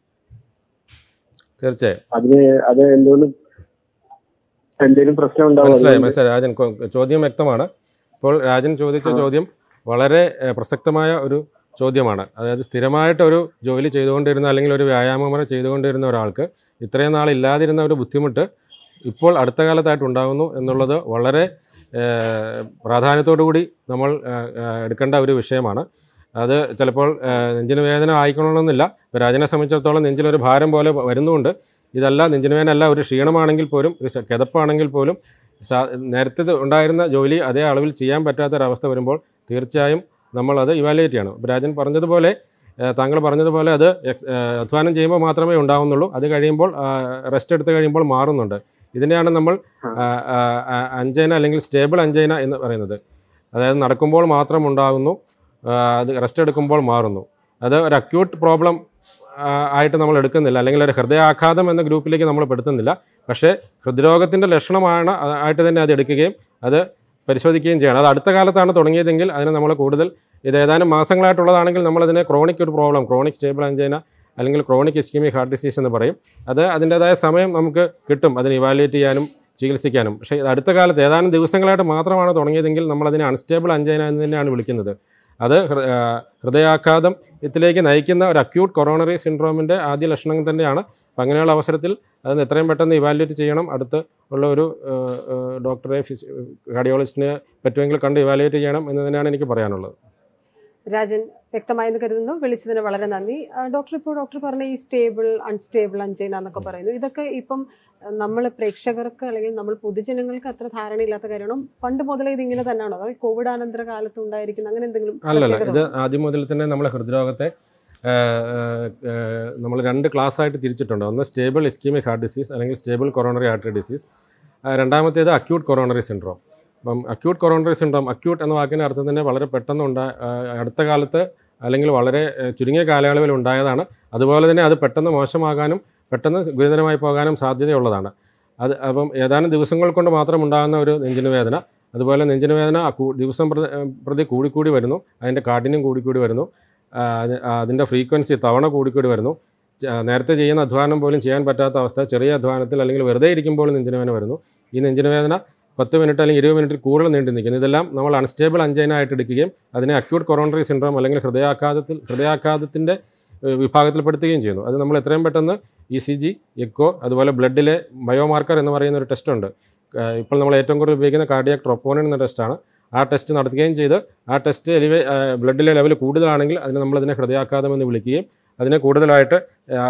തീർച്ചയായും അതിന് അത് എന്തുകൊണ്ട് എന്തെങ്കിലും പ്രശ്നം മനസ്സിലായി ഉണ്ടാവും മനസ്സിലായി രാജൻ കൊ- ചോദ്യം വ്യക്തമാണ് ഇപ്പോൾ രാജൻ ചോദിച്ച ചോദ്യം വളരെ ഏഹ്, പ്രസക്തമായ ഒരു ചോദ്യമാണ് അതായത് സ്ഥിരമായിട്ട് ഒരു ജോലി ചെയ്തുകൊണ്ടിരുന്ന അല്ലെങ്കിൽ ഒരു വ്യായാമം വരെ ചെയ്തുകൊണ്ടിരുന്ന ഒരാൾക്ക് ഇത്രയും നാൾ ഇല്ലാതിരുന്ന ഒരു ബുദ്ധിമുട്ട് ഇപ്പോൾ അടുത്ത കാലത്തായിട്ട് ഉണ്ടാകുന്നു എന്നുള്ളത് വളരെ ഏഹ്, പ്രാധാന്യത്തോടു കൂടി നമ്മൾ ഏഹ്, ഏഹ്, എടുക്കേണ്ട ഒരു വിഷയമാണ് അത് ചിലപ്പോൾ ഏഹ്, നെഞ്ചിന് വേദന ആയിക്കൊള്ളണമെന്നില്ല ഇപ്പോൾ രാജനെ സംബന്ധിച്ചിടത്തോളം നെഞ്ചിലൊരു ഭാരം പോലെ വരുന്നുണ്ട് ഇതല്ല നെഞ്ചിന് വേദനയല്ല ഒരു ക്ഷീണമാണെങ്കിൽ പോലും ഒരു ശ- കിതപ്പാണെങ്കിൽ പോലും സാ നേരത്തെ ഇത് ഉണ്ടായിരുന്ന ജോലി അതേ അളവിൽ ചെയ്യാൻ പറ്റാത്തൊരവസ്ഥ വരുമ്പോൾ തീർച്ചയായും നമ്മളത് ഇവാലുവേറ്റ് ചെയ്യണം ഇപ്പോൾ രാജൻ പറഞ്ഞതുപോലെ ഏഹ്, താങ്കൾ പറഞ്ഞതുപോലെ അത് എക്സ് ഏഹ്, അധ്വാനം ചെയ്യുമ്പോൾ മാത്രമേ ഉണ്ടാവുന്നുള്ളൂ അത് കഴിയുമ്പോൾ റെസ്റ്റ് എടുത്ത് കഴിയുമ്പോൾ മാറുന്നുണ്ട് ഇതിനെയാണ് നമ്മൾ ആ, ആ, ആ, അഞ്ചൈന അല്ലെങ്കിൽ സ്റ്റേബിൾ അഞ്ചൈന എന്ന് പറയുന്നത് അതായത് നടക്കുമ്പോൾ മാത്രം ഉണ്ടാകുന്നു ആ, അത് റെസ്റ്റ് എടുക്കുമ്പോൾ മാറുന്നു അത് ഒരു അക്യൂട്ട് പ്രോബ്ലം ആ, ആയിട്ട് നമ്മൾ എടുക്കുന്നില്ല അല്ലെങ്കിൽ ഒരു ഹൃദയാഘാതം എന്ന ഗ്രൂപ്പിലേക്ക് നമ്മൾ പെടുത്തുന്നില്ല പക്ഷേ ഹൃദ്രോഗത്തിൻ്റെ ലക്ഷണമാണ് ആ- ആയിട്ട് തന്നെ അത് എടുക്കുകയും അത് പരിശോധിക്കുകയും ചെയ്യണം അത് അടുത്ത കാലത്താണ് തുടങ്ങിയതെങ്കിൽ അതിന് നമ്മൾ കൂടുതൽ ഇത് ഏതാനും മാസങ്ങളായിട്ടുള്ളതാണെങ്കിൽ നമ്മളതിനെ ക്രോണിക് ഒരു പ്രോബ്ലം ക്രോണിക് സ്റ്റേബിൾ അഞ്ചൈന അല്ലെങ്കിൽ ക്രോണിക് ഇസ്കീമിക് ഹാർട്ട് ഡിസീസ് എന്ന് പറയും അത് അതിൻ്റേതായ സമയം നമുക്ക് കിട്ടും അതിന് ഇവാലുവേറ്റ് ചെയ്യാനും ചികിത്സിക്കാനും പക്ഷേ ഇത് അടുത്ത കാലത്ത് ഏതാനും ദിവസങ്ങളായിട്ട് മാത്രമാണ് തുടങ്ങിയതെങ്കിൽ നമ്മളതിനെ അൺസ്റ്റേബിൾ അഞ്ചൈന എന്ന് തന്നെയാണ് വിളിക്കുന്നത് അത് ഹൃ- ആ, ഹൃദയാഘാതം ഇതിലേക്ക് നയിക്കുന്ന ഒരു അക്യൂട്ട് കൊറോണറി സിൻഡ്രോമിൻ്റെ ആദ്യ ലക്ഷണം തന്നെയാണ് അപ്പം അങ്ങനെയുള്ള അവസരത്തിൽ അതിന് എത്രയും പെട്ടെന്ന് ഇവാലുവേറ്റ് ചെയ്യണം അടുത്ത് ഉള്ള ഒരു ആ, ആ, ഡോക്ടറെ ഫിസി കാർഡിയോളജിസ്റ്റിനെ പറ്റുമെങ്കിൽ കണ്ട് ഇവാലുവേറ്റ് ചെയ്യണം എന്ന് തന്നെയാണ് എനിക്ക് പറയാനുള്ളത് രാജൻ വ്യക്തമായെന്ന് കരുതുന്നു വിളിച്ചതിന് വളരെ നന്ദി ആ, ഡോക്ടർ ഇപ്പോൾ ഡോക്ടർ പറഞ്ഞ ഈ സ്റ്റേബിൾ അൺസ്റ്റേബിൾ അഞ്ചൈന എന്നൊക്കെ പറയുന്നു ഇതൊക്കെ ഇപ്പം നമ്മൾ പ്രേക്ഷകർക്ക് അല്ലെങ്കിൽ നമ്മൾ പൊതുജനങ്ങൾക്ക് അത്ര ധാരണയില്ലാത്ത കാര്യമാണ് പണ്ട് മുതലേ ഇത് ഇങ്ങനെ തന്നെയാണോ അതോ ഈ കോവിഡ് അനന്തര കാലത്ത് ഉണ്ടായിരിക്കുന്ന അങ്ങനെ എന്തെങ്കിലും അല്ലല്ല പ്രത്യേകത ഇത് ആദ്യം മുതൽ തന്നെ നമ്മളെ ഹൃദ്രോഗത്തെ നമ്മൾ രണ്ട് ക്ലാസ് ആയിട്ട് തിരിച്ചിട്ടുണ്ട് ഒന്ന് സ്റ്റേബിൾ ഇസ്കീമിക് ഹാർട്ട് ഡിസീസ് അല്ലെങ്കിൽ സ്റ്റേബിൾ കൊറോണറി ആർട്ടറി ഡിസീസ് രണ്ടാമത്തേത് അക്യൂട്ട് കൊറോണറി സിൻഡ്രോം അപ്പം അക്യൂട്ട് കൊറോണറി സിൻഡ്രോം അക്യൂട്ട് എന്ന വാക്കിൻ്റെ അർത്ഥം തന്നെ വളരെ പെട്ടെന്ന് ഉണ്ടാ ആ, അടുത്ത കാലത്ത് അല്ലെങ്കിൽ വളരെ ആ, ചുരുങ്ങിയ കാലയളവിൽ ഉണ്ടായതാണ് അതുപോലെ തന്നെ അത് പെട്ടെന്ന് മോശമാകാനും പെട്ടെന്ന് ഗുരുതരമായി പോകാനും സാധ്യതയുള്ളതാണ് അത് അപ്പം ഏതാനും ദിവസങ്ങൾ കൊണ്ട് മാത്രം ഉണ്ടാകുന്ന ഒരു നെഞ്ചിന് വേദന അതുപോലെ നെഞ്ചിന് വേദന കൂ- ദിവസം പ്രതി പ്രതി കൂടിക്കൂടി വരുന്നു അതിൻ്റെ കാഠിന്യം കൂടിക്കൂടി വരുന്നു ആ, അത് അതിൻ്റെ ഫ്രീക്വൻസി തവണ കൂടിക്കൂടി വരുന്നു ച- നേരത്തെ ചെയ്യുന്ന അധ്വാനം പോലും ചെയ്യാൻ പറ്റാത്ത അവസ്ഥ ചെറിയ അധ്വാനത്തിൽ അല്ലെങ്കിൽ വെറുതെ ഇരിക്കുമ്പോൾ നെഞ്ചിന് വേദന വരുന്നു ഈ നെഞ്ചിന് വേദന പത്ത് മിനിറ്റ് അല്ലെങ്കിൽ ഇരുപത് മിനിറ്റിൽ കൂടുതൽ നീണ്ടു നിൽക്കുന്നു ഇതെല്ലാം നമ്മൾ അൺസ്റ്റേബിൾ അഞ്ചൈന ആയിട്ട് എടുക്കുകയും അതിനെ അക്യൂട്ട് കൊറോണറി സിൻഡ്രോം അല്ലെങ്കിൽ ഹൃദയാഘാതത്തിൽ ഹൃദയാഘാതത്തിൻ്റെ ഏഹ്, വിഭാഗത്തിൽപ്പെടുത്തുകയും ചെയ്യുന്നു അത് നമ്മൾ എത്രയും പെട്ടെന്ന് ഇ സി ജി എക്കോ അതുപോലെ ബ്ലഡിലെ ബയോമാർക്കർ എന്ന് പറയുന്ന ഒരു ടെസ്റ്റ് ഉണ്ട് ഏഹ്, ഇപ്പോൾ നമ്മൾ ഏറ്റവും കൂടുതൽ ഉപയോഗിക്കുന്ന കാർഡിയാക് ട്രോപ്പോണിൻ എന്ന ടെസ്റ്റാണ് ആ ടെസ്റ്റ് നടത്തുകയും ചെയ്ത് ആ ടെസ്റ്റ് എലിവേ ബ്ലഡിലെ ലെവൽ കൂടുതലാണെങ്കിൽ അതിന് നമ്മളതിനെ ഹൃദയാഘാതം എന്ന് വിളിക്കുകയും അതിനെ കൂടുതലായിട്ട് ആ,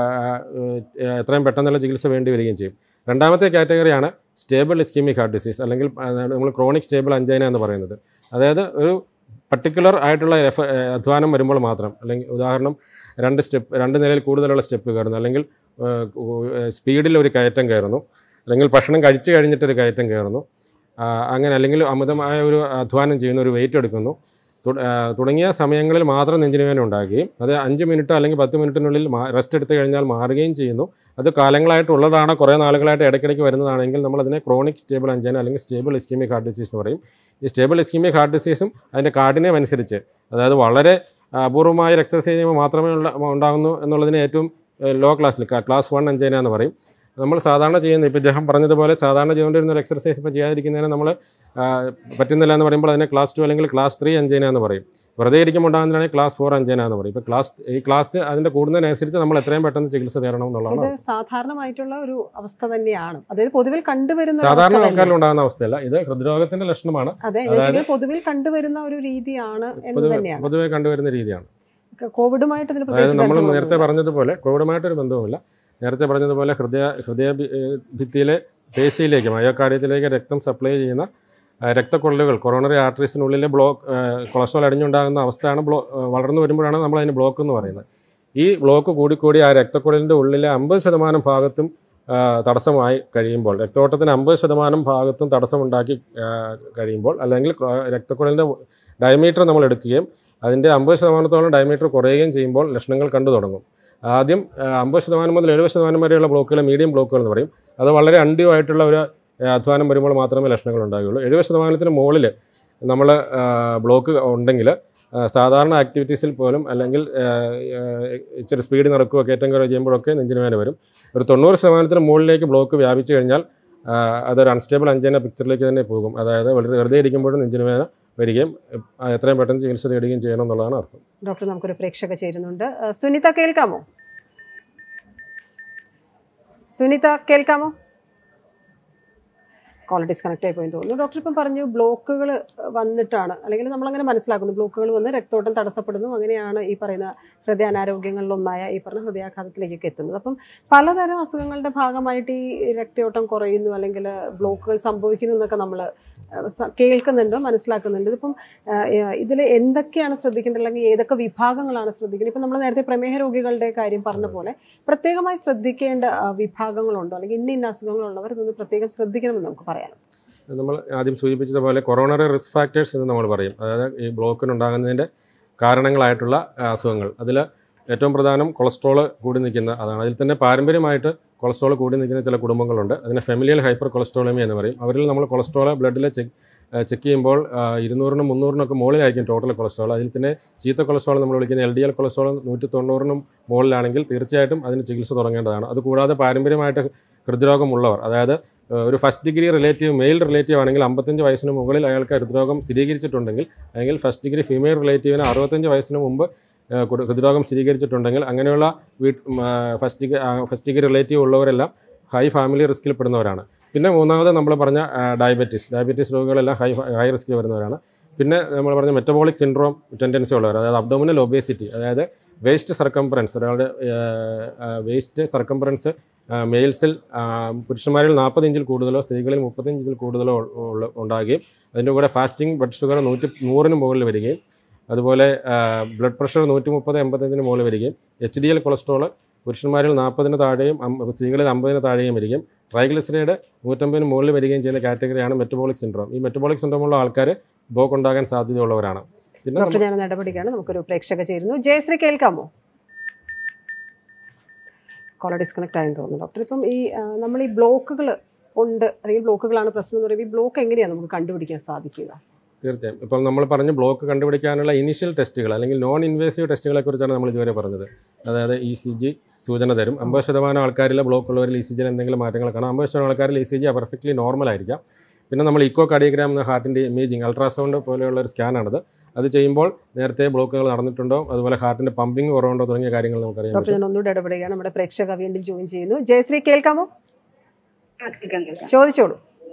ആ, എത്രയും പെട്ടെന്നുള്ള ചികിത്സ വേണ്ടി വരികയും ചെയ്യും രണ്ടാമത്തെ കാറ്റഗറിയാണ് സ്റ്റേബിൾ ഇസ്കീമിക് ഹാർട്ട് ഡിസീസ് അല്ലെങ്കിൽ ആ, നമ്മൾ ക്രോണിക് സ്റ്റേബിൾ അഞ്ചൈന എന്ന് പറയുന്നത് അതായത് ഒരു പർട്ടിക്കുലർ ആയിട്ടുള്ള എഫ അധ്വാനം വരുമ്പോൾ മാത്രം അല്ലെങ്കിൽ ഉദാഹരണം രണ്ട് സ്റ്റെപ്പ് രണ്ട് നിലയിൽ കൂടുതലുള്ള സ്റ്റെപ്പ് കയറുന്നു അല്ലെങ്കിൽ സ്പീഡിൽ ഒരു കയറ്റം കയറുന്നു അല്ലെങ്കിൽ ഭക്ഷണം കഴിച്ചു കഴിഞ്ഞിട്ടൊരു കയറ്റം കയറുന്നു ആ, അങ്ങനെ അല്ലെങ്കിൽ അമിതമായ ഒരു അധ്വാനം ചെയ്യുന്നു ഒരു വെയിറ്റ് എടുക്കുന്നു തു- ആ, തുടങ്ങിയ സമയങ്ങളിൽ മാത്രം നെഞ്ചിന് വേദന ഉണ്ടാകുകയും അത് അഞ്ച് മിനിറ്റ് അല്ലെങ്കിൽ പത്ത് മിനിറ്റിനുള്ളിൽ റെസ്റ്റ് എടുത്തു കഴിഞ്ഞാൽ മാറുകയും ചെയ്യുന്നു അത് കാലങ്ങളായിട്ടുള്ളതാണ് കുറേ നാളുകളായിട്ട് ഇടയ്ക്കിടയ്ക്ക് വരുന്നതാണെങ്കിൽ നമ്മൾ അതിനെ ക്രോണിക് സ്റ്റേബിൾ അഞ്ചന അല്ലെങ്കിൽ സ്റ്റേബിൾ ഇസ്കീമിക് ഹാർട്ട് ഡിസീസ് എന്ന് പറയും ഈ സ്റ്റേബിൾ ഇസ്കീമിക് ഹാർട്ട് ഡിസീസും അതിൻ്റെ കാഠിന്യം അനുസരിച്ച് അതായത് വളരെ അപൂർവമായ ഒരു എക്സസൈസ് ചെയ്യുമ്പോൾ മാത്രമേ ഉള്ള ഉണ്ടാകുന്നു എന്നുള്ളതിന് ഏറ്റവും ലോ ക്ലാസ്സിൽ ക്ലാസ് വൺ അഞ്ചന എന്ന് പറയും നമ്മൾ സാധാരണ ചെയ്യുന്ന ഇപ്പോൾ ഇദ്ദേഹം പറഞ്ഞതുപോലെ സാധാരണ ചെയ്തുകൊണ്ടിരുന്ന ഒരു എക്സർസൈസ് ഇപ്പോൾ ചെയ്യാതിരിക്കുന്നതിന് നമ്മൾ പറ്റുന്നില്ല എന്ന് പറയുമ്പോൾ അതിനെ ക്ലാസ് ടു അല്ലെങ്കിൽ ക്ലാസ് ത്രീ അഞ്ചേന എന്ന് പറയും വെറുതെ ഇരിക്കുമ്പോൾ ഉണ്ടാകുന്നതിനാണെങ്കിൽ ക്ലാസ് ഫോർ അഞ്ചേന എന്ന് പറയും ഇപ്പോൾ ക്ലാസ് ഈ ക്ലാസ് അതിൻ്റെ കൂടുന്നതിനനുസരിച്ച് നമ്മൾ എത്രയും പെട്ടെന്ന് ചികിത്സ തരണം എന്നുള്ളതാണ് ഇത് സാധാരണമായിട്ടുള്ള ഒരു അവസ്ഥ തന്നെയാണ് അതായത് പൊതുവിൽ കണ്ടുവരുന്ന ഒരു സാധാരണ അവസ്ഥ ആൾക്കാരിൽ തന്നെ. ഉണ്ടാകുന്ന അവസ്ഥയല്ല ഇത് ഹൃദ്രോഗത്തിന്റെ ലക്ഷണമാണ് അതെ എന്ന് വെച്ചാൽ പൊതുവിൽ കണ്ടുവരുന്ന ഒരു രീതിയാണ് എന്ന് പൊതുവെ തന്നെയാണ് പൊതുവെ കണ്ടുവരുന്ന രീതിയാണ് കോവിഡുമായിട്ട് ഇതിന് അതായത് പ്രത്യേകിച്ച് നമ്മൾ ബന്ധമൊന്നുമില്ല. നേരത്തെ പറഞ്ഞതുപോലെ കോവിഡുമായിട്ടൊരു ബന്ധവുമില്ല നേരത്തെ പറഞ്ഞതുപോലെ ഹൃദയ ഹൃദയ ഭി- ഏഹ് ഭിത്തിയിലെ പേശിയിലേക്ക് മയോകാർഡിയത്തിലേക്ക് രക്തം സപ്ലൈ ചെയ്യുന്ന ആ, രക്തക്കൊള്ളുകൾ കൊറോണറി ആർട്ടറീസിനുള്ളിലെ ബ്ലോക്ക് കൊളസ്ട്രോൾ അടിഞ്ഞുണ്ടാകുന്ന അവസ്ഥയാണ് ബ്ലോ ആ, വളർന്നു വരുമ്പോഴാണ് നമ്മൾ അതിന് ബ്ലോക്ക് എന്ന് പറയുന്നത് ഈ ബ്ലോക്ക് കൂടിക്കൂടി ആ രക്തക്കുഴലിൻ്റെ ഉള്ളിലെ അമ്പത് ശതമാനം ഭാഗത്തും ആ, തടസ്സമായി കഴിയുമ്പോൾ രക്തോട്ടത്തിന് അമ്പത് ശതമാനം ഭാഗത്തും തടസ്സമുണ്ടാക്കി ആ, കഴിയുമ്പോൾ അല്ലെങ്കിൽ ക്രോ- രക്തക്കുഴലിൻ്റെ ഡയമീറ്റർ നമ്മൾ എടുക്കുകയും അതിൻ്റെ അമ്പത് ശതമാനത്തോളം ഡയമീറ്റർ കുറയുകയും ചെയ്യുമ്പോൾ ലക്ഷണങ്ങൾ കണ്ടു തുടങ്ങും ആദ്യം അമ്പത് ശതമാനം മുതൽ എഴുപത് ശതമാനം വരെയുള്ള ബ്ലോക്കുകൾ മീഡിയം ബ്ലോക്കുകൾ എന്ന് പറയും അത് വളരെ അൺഡ്യൂ ആയിട്ടുള്ള ഒരു ആ, അധ്വാനം വരുമ്പോൾ മാത്രമേ ലക്ഷണങ്ങൾ ഉണ്ടാകുകയുള്ളൂ എഴുപത് ശതമാനത്തിന് മുകളിൽ നമ്മൾ ബ്ലോക്ക് ഉണ്ടെങ്കിൽ ആ, സാധാരണ ആക്ടിവിറ്റീസിൽ പോലും അല്ലെങ്കിൽ ആ, ആ, ഇച്ചിരി സ്പീഡ് നടക്കുകയോ കയറ്റം കയറുകയോ ചെയ്യുമ്പോഴൊക്കെ നെഞ്ചിന് വേദന വരും ഒരു തൊണ്ണൂറ് ശതമാനത്തിന് മുകളിലേക്ക് ബ്ലോക്ക് വ്യാപിച്ചു കഴിഞ്ഞാൽ ആ, അതൊരു അൺസ്റ്റേബിൾ അഞ്ചന പിക്ചറിലേക്ക് തന്നെ പോകും അതായത് വളരെ വെറുതെ ഇരിക്കുമ്പോഴും നെഞ്ചിന് വേദന വരികയും ആ, എത്രയും പെട്ടെന്ന് ചികിത്സ തേടുകയും ചെയ്യണം എന്നുള്ളതാണ് അർത്ഥം ഡോക്ടർ നമുക്കൊരു പ്രേക്ഷക ചേരുന്നുണ്ട് ആ, സുനിത കേൾക്കാമോ സുനിത കേൾക്കാമോ കോൾ ഡിസ്കണക്ട് ആയി പോയി തോന്നുന്നു ഡോക്ടർ ഇപ്പം പറഞ്ഞു ബ്ലോക്കുകൾ വന്നിട്ടാണ് അല്ലെങ്കിൽ നമ്മളങ്ങനെ മനസ്സിലാക്കുന്നു ബ്ലോക്കുകൾ വന്ന് രക്തോട്ടം തടസ്സപ്പെടുന്നു അങ്ങനെയാണ് ഈ പറയുന്ന ഹൃദയ അനാരോഗ്യങ്ങളിലൊന്നായ ഈ പറഞ്ഞ ഹൃദയാഘാതത്തിലേക്കൊക്കെ എത്തുന്നത് അപ്പം പലതരം അസുഖങ്ങളുടെ ഭാഗമായിട്ട് ഈ രക്തയോട്ടം കുറയുന്നു അല്ലെങ്കിൽ ബ്ലോക്കുകൾ സംഭവിക്കുന്നു എന്നൊക്കെ നമ്മൾ കേൾക്കുന്നുണ്ട് മനസ്സിലാക്കുന്നുണ്ട് ഇതിപ്പം ഇതിൽ എന്തൊക്കെയാണ് ശ്രദ്ധിക്കേണ്ടത് അല്ലെങ്കിൽ ഏതൊക്കെ വിഭാഗങ്ങളാണ് ശ്രദ്ധിക്കേണ്ടത് ഇപ്പം നമ്മൾ നേരത്തെ പ്രമേഹ രോഗികളുടെ കാര്യം പറഞ്ഞ പോലെ പ്രത്യേകമായി ശ്രദ്ധിക്കേണ്ട ആ, വിഭാഗങ്ങളുണ്ടോ അല്ലെങ്കിൽ ഇന്ന ഇന്ന അസുഖങ്ങളുള്ളവർ ഇതൊന്ന് പ്രത്യേകം ശ്രദ്ധിക്കണമെന്ന് നമുക്ക് പറയാം നമ്മൾ ആദ്യം സൂചിപ്പിച്ചതുപോലെ കൊറോണറി റിസ്ക് ഫാക്ടേഴ്സ് എന്ന് നമ്മൾ പറയും അതായത് ഈ ബ്ലോക്കിനുണ്ടാകുന്നതിൻ്റെ കാരണങ്ങളായിട്ടുള്ള ആ, അസുഖങ്ങൾ അതിൽ ഏറ്റവും പ്രധാനം കൊളസ്ട്രോൾ കൂടി നിൽക്കുന്ന അതാണ് അതിൽ തന്നെ പാരമ്പര്യമായിട്ട് കൊളസ്ട്രോൾ കൂടി നിൽക്കുന്ന ചില കുടുംബങ്ങളുണ്ട് അതിനെ ഫെമിലിയൽ ഹൈപ്പർ കൊളസ്ട്രോളമി എന്ന് പറയും അവരിൽ നമ്മൾ കൊളസ്ട്രോൾ ബ്ലഡിൽ ചെക്ക് ചെക്ക് ചെയ്യുമ്പോൾ ആ, ഇരുന്നൂറിനും മുന്നൂറിനൊക്കെ മുകളിലായിരിക്കും ടോട്ടൽ കൊളസ്ട്രോൾ അതിൽ തന്നെ ചീത്ത കൊളസ്ട്രോൾ നമ്മൾ വിളിക്കുന്ന എൽ ഡി എൽ കൊളസ്ട്രോൾ നൂറ്റി തൊണ്ണൂറിനും മുകളിലാണെങ്കിൽ തീർച്ചയായിട്ടും അതിന് ചികിത്സ തുടങ്ങേണ്ടതാണ് അതുകൂടാതെ പാരമ്പര്യമായിട്ട് ഹൃദ്രോഗമുള്ളവർ അതായത് ആ, ഒരു first degree relative male relative ആണെങ്കിൽ അമ്പത്തഞ്ച് വയസ്സിന് മുകളിൽ അയാൾക്ക് ഹൃദ്രോഗം സ്ഥിരീകരിച്ചിട്ടുണ്ടെങ്കിൽ അല്ലെങ്കിൽ ഫസ്റ്റ് ഡിഗ്രി ഫീമെയിൽ റിലേറ്റീവിന് അറുപത്തഞ്ച് വയസ്സിന് മുമ്പ് ആ, കുട- ഹൃദ്രോഗം സ്ഥിരീകരിച്ചിട്ടുണ്ടെങ്കിൽ അങ്ങനെയുള്ള വീട്ട് first degree first degree relative ഉള്ളവരെല്ലാം ഹൈ ഫാമിലി റിസ്കിൽ പെടുന്നവരാണ് പിന്നെ മൂന്നാമത് നമ്മൾ പറഞ്ഞ ഡയബറ്റീസ് ഡയബറ്റീസ് രോഗികളെല്ലാം ഹൈ ഹൈ റിസ്കിൽ വരുന്നവരാണ് പിന്നെ നമ്മൾ പറഞ്ഞ മെറ്റബോളിക് സിൻഡ്രോം ടെൻഡൻസി ഉള്ളവർ അതായത് അബ്ഡോമിനൽ ഒബേസിറ്റി അതായത് വേസ്റ്റ് സർക്കംഫറൻസ് ഒരാളുടെ വേസ്റ്റ് സർക്കംഫറൻസ് മെയിൽസിൽ പുരുഷന്മാരിൽ നാൽപ്പത് ഇഞ്ചിൽ കൂടുതലോ സ്ത്രീകളിൽ മുപ്പത്തഞ്ച് ഇഞ്ചിൽ കൂടുതലോ ഉ- ഉള്ള- ഉണ്ടാകുകയും അതിൻ്റെ കൂടെ ഫാസ്റ്റിംഗ് ബ്ലഡ് ഷുഗർ നൂറ്റി നൂറിന് മുകളിൽ വരികയും അതുപോലെ ബ്ലഡ് പ്രഷർ നൂറ്റി മുപ്പത് എൺപത്തഞ്ചിന് മുകളിൽ വരികയും എച്ച് ഡി എൽ കൊളസ്ട്രോൾ പുരുഷന്മാരിൽ നാൽപ്പതിന് താഴെയും അം- സ്ത്രീകളിൽ അമ്പതിന് താഴെയും വരികയും ട്രൈഗ്ലിസറൈഡ് നൂറ്റമ്പതിന് മുകളിൽ വരികയും ചെയ്യുന്ന കാറ്റഗറിയാണ് മെറ്റബോളിക് സിൻഡ്രോം ഈ മെറ്റബോളിക് സിൻഡ്രോം ഉള്ള ആൾക്കാർ ബ്ലോക്ക് ഉണ്ടാകാൻ സാധ്യതയുള്ളവരാണ് പിന്നെ നമ്മൾ- ഡോക്ടർ ഞാൻ നടപടിക്കാണ് നമുക്കൊരു പ്രേക്ഷക ചേരുന്നു ജയശ്രീ കേൾക്കാമോ കോള ഡിസ്കണക്ട് ആയെന്ന് തോന്നുന്നു ഡോക്ടർ ഇപ്പം ഈ ആ, നമ്മൾ ഈ ബ്ലോക്കുകൾ ഉണ്ട് അല്ലെങ്കിൽ ബ്ലോക്കുകളാണ് പ്രശ്നം എന്ന് പറയുമ്പോൾ ഈ ബ്ലോക്ക് എങ്ങനെയാണ് നമുക്ക് കണ്ടുപിടിക്കാൻ സാധിക്കുക തീർച്ചയായും ഇപ്പോൾ നമ്മൾ പറഞ്ഞ ബ്ലോക്ക് കണ്ടുപിടിക്കാനുള്ള ഇനിഷ്യൽ ടെസ്റ്റുകൾ അല്ലെങ്കിൽ നോൺ ഇൻവേസീവ് ടെസ്റ്റുകളെ കുറിച്ചാണ് നമ്മൾ ഇതുവരെ പറഞ്ഞത് അതായത് ഇ സി ജി സൂചന തരും അമ്പത് ശതമാനം ആൾക്കാരിലെ ബ്ലോക്ക് ഉള്ളവരിൽ ഇ സി ജിയിൽ എന്തെങ്കിലും മാറ്റങ്ങൾ കാണാം അമ്പത് ശതമാനം ആൾക്കാരിൽ E C G perfectly normal ആയിരിക്കാം പിന്നെ നമ്മൾ ഇക്കോ കാർഡിയോഗ്രാം എന്ന ഹാർട്ടിൻ്റെ ഇമേജിങ് അൾട്രാസൗണ്ട് പോലെയുള്ള ഒരു സ്കാനാണത് അത് ചെയ്യുമ്പോൾ നേരത്തെ ബ്ലോക്കുകൾ നടന്നിട്ടുണ്ടോ അതുപോലെ ഹാർട്ടിൻ്റെ പമ്പിങ് കുറവുണ്ടോ തുടങ്ങിയ കാര്യങ്ങൾ നമുക്കറിയാൻ ഡോക്ടർ പറ്റും ഞാൻ ഒന്നുകൂടെ ഇടപെടുകയാണ് നമ്മുടെ പ്രേക്ഷക വീണ്ടും ജോയിൻ ചെയ്യുന്നു ജയശ്രീ കേൾക്കാമോ ആ, കേൾക്കാം, കേൾക്കാം. ചോദിച്ചോളൂ